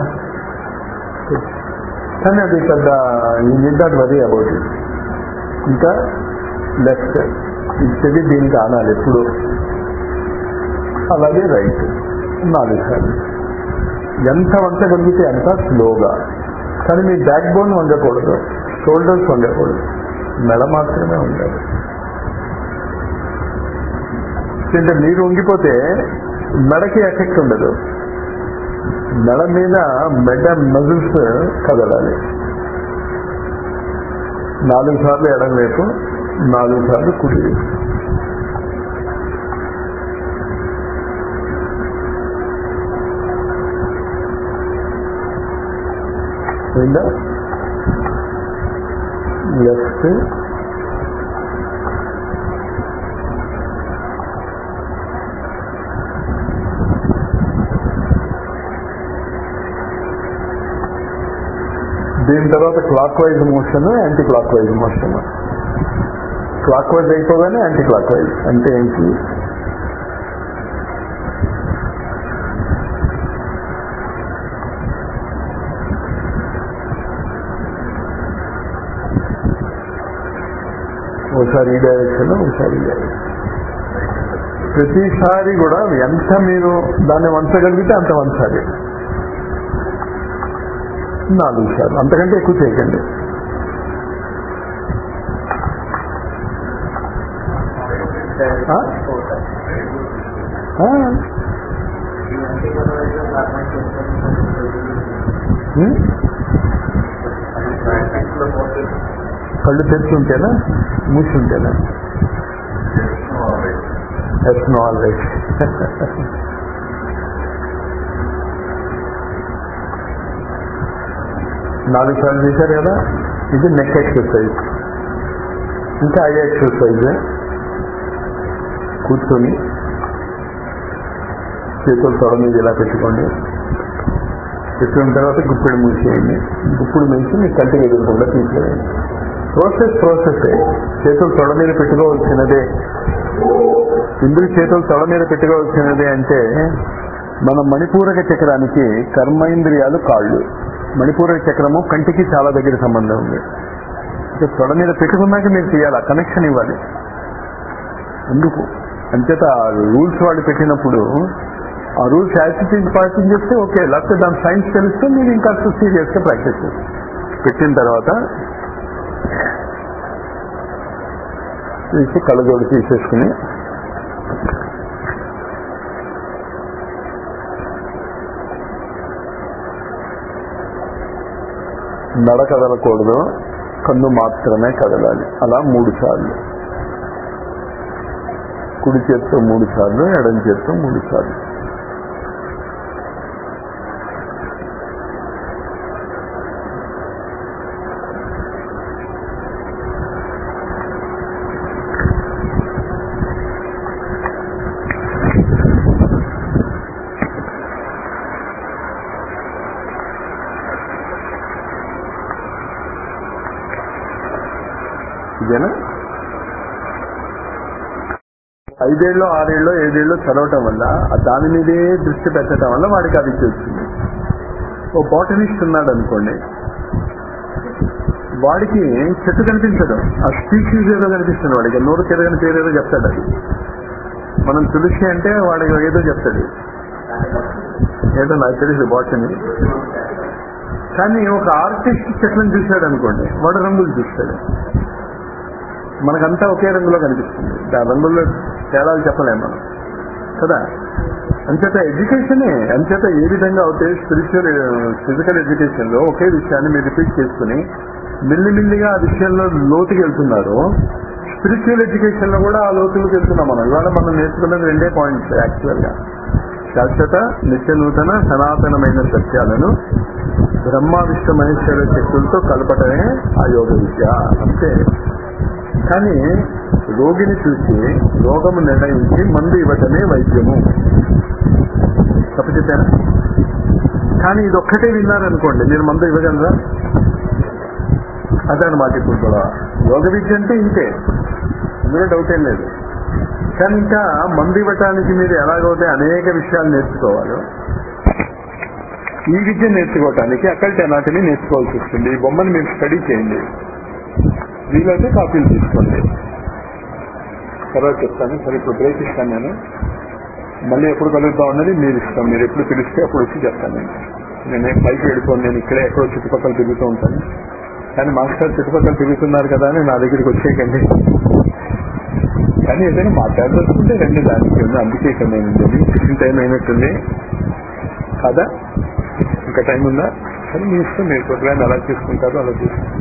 కానీ అది పెద్ద ఈ need not worry about it ఇంకా లెఫ్ట్ ఇచ్చేది దీనికి ఆనాలి ఎప్పుడు అలాగే రైట్ నాలుగు సార్లు ఎంత వంచగలిగితే అంత స్లోగా కానీ మీ బ్యాక్ బోన్ వండకూడదు షోల్డర్స్ వండకూడదు మెడ మాత్రమే ఉండాలి అంటే మీరు వంగిపోతే మెడకి ఎఫెక్ట్ ఉండదు మెడ మీద మెడ మజిల్స్ కదలాలి నాలుగు సార్లు ఎడం వైపు నాలుగు సార్లు కుడి వైపు అయిందా లెఫ్ట్ దీని తర్వాత clock wise motion clock wise motion clockwise అయిపోగానే యాంటీ క్లాక్ వైజ్ అంటే ఏంటి ఒకసారి ఈ డైరెక్షన్ ఒకసారి ఈ డైరెక్షన్ ప్రతిసారి కూడా ఎంత మీరు దాన్ని వంచగలిగితే అంత వంచాలి నాలుగు సార్లు అంతకంటే ఎక్కువ చేయకండి ఆ? ఆ. ఉం? కళ్ళు తెరిచి ఉంటేనా మూసి ఉంటేనా ఎస్ నో ఆల్ రైట్ నాలుగు సార్లు చేశారు కదా ఇది నెక్ ఎక్సర్సైజ్ ఇంకా ఐ ఎక్సర్సైజ్ కూర్చొని చేతులు తొడ మీద ఇలా పెట్టుకోండి పెట్టుకున్న తర్వాత గుప్పెడు మూసేయండి గుప్పుడు మూసి మీ కంటికి ఎదురకుండా తీసేయండి ప్రాసెస్ ప్రాసెస్ చేతులు తొడ మీద పెట్టుకోవాల్సినదే ఇంద్రుడి చేతులు తొడ మీద పెట్టుకోవాల్సినదే అంటే మన మణిపూరక చక్రానికి కర్మేంద్రియాలు కాళ్ళు మణిపూరక చక్రము కంటికి చాలా దగ్గర సంబంధం ఉంది అంటే తొడ మీద పెట్టుకున్నాక మీరు చేయాలి ఆ కనెక్షన్ ఇవ్వాలి ఎందుకు అంచేత రూల్స్ వాళ్ళు పెట్టినప్పుడు ఆ రూల్స్ యాక్టివిటీస్ పాటించేస్తే ఓకే లేకపోతే దాని సైన్స్ తెలిస్తే మీరు ఇంకా సీరియస్ గా ప్రాక్టీస్ చేస్తారు పెట్టిన తర్వాత తీసి కళ్ళజోడు తీసేసుకుని నడ కదలకూడదు కన్ను మాత్రమే కదలాలి అలా మూడు సార్లు కుడి చేత్తో మూడు సార్లు ఎడం చేత్తో మూడు సార్లు ఇదేనా ఐదేళ్ళు ఆరేళ్ళు ఏడేళ్ళు చదవటం వల్ల ఆ దాని మీదే దృష్టి పెట్టడం వల్ల వాడికి అది వచ్చింది ఓ బాటనిస్ట్ ఉన్నాడు అనుకోండి వాడికి చెట్టు కనిపించదు ఆ స్పీషీస్ ఏదో కనిపిస్తుంది వాడికి నోరు తిరగని పేరు ఏదో చెప్తాడు అది మనం తులసి అంటే వాడికి ఏదో చెప్తాడు ఏదో నాకు తెలియదు బాటని కానీ ఒక ఆర్టిస్ట్ చెట్లను చూశాడు అనుకోండి వాడు రంగులు చూస్తాడు మనకంతా ఒకే రంగులో కనిపిస్తుంది ఆ రంగుల్లో తేడాలు చెప్పలేము మనం కదా అంచేత ఎడ్యుకేషనే అంచేత ఏ విధంగా అవుతే స్పిరిచువల్ ఫిజికల్ ఎడ్యుకేషన్ లో ఒకే విషయాన్ని మీరు రిపీట్ చేసుకుని మెల్లిమెల్లిగా ఆ విషయంలో లోతుకి వెళ్తున్నారు స్పిరిచువల్ ఎడ్యుకేషన్ లో కూడా ఆ లోతులకు వెళ్తున్నాం మనం ఇవాళ మనం నేర్చుకున్నది రెండే పాయింట్స్ యాక్చువల్ గా శాశ్వత నిత్య నూతన సనాతనమైన సత్యాలను బ్రహ్మ విష్ణు మహేశ్వర శక్తులతో కలపటమే ఆ యోగ విద్య అంతే కానీ రోగిని చూసి రోగము నిర్ణయించి మందు ఇవ్వటమే వైద్యము తప్పు చెప్పాను కానీ ఇది ఒక్కటే విన్నారనుకోండి మీరు మందు ఇవ్వగలరా అదనమాట ఇప్పుడు కూడా యోగ విద్య అంటే ఇంతే ఇందులో డౌట్ ఏం లేదు కానీ ఇంకా మందు ఇవ్వటానికి మీరు ఎలాగైతే అనేక విషయాలు నేర్చుకోవాలో ఈ విద్య నేర్చుకోవటానికి అక్కడికి అనాటిని నేర్చుకోవాల్సి వస్తుంది ఈ బొమ్మను మీరు స్టడీ చేయండి వీలైతే కాపీలు తీసుకోండి తర్వాత చెప్తాను సరే ఇప్పుడు బ్రేక్ ఇస్తాను నేను మళ్ళీ ఎప్పుడు కలుగుతా ఉన్నది మీరు ఇష్టం మీరు ఎప్పుడు పిలిస్తే అప్పుడు వచ్చి చెప్తాను నేను నేనేం పైకి వెళ్ళిపోను నేను ఇక్కడే ఎక్కడో చుట్టుపక్కల తిరుగుతూ ఉంటాను కానీ మాస్టర్ చుట్టుపక్కల తిరుగుతున్నారు కదా అని నా దగ్గరికి వచ్చేయకండి కానీ ఏదైనా మాట్లాడదలుచుకుంటే రండి దానికి ఉంది అందుకే ఇక్కడ నేను ఉండేది టిఫిన్ టైం అయినట్టుంది కదా ఇంకా టైం ఉందా సరే మీ ఇష్టం మీరు ప్రోగ్రామ్ ఎలా చేసుకుంటారో అలా చేసుకుంటారు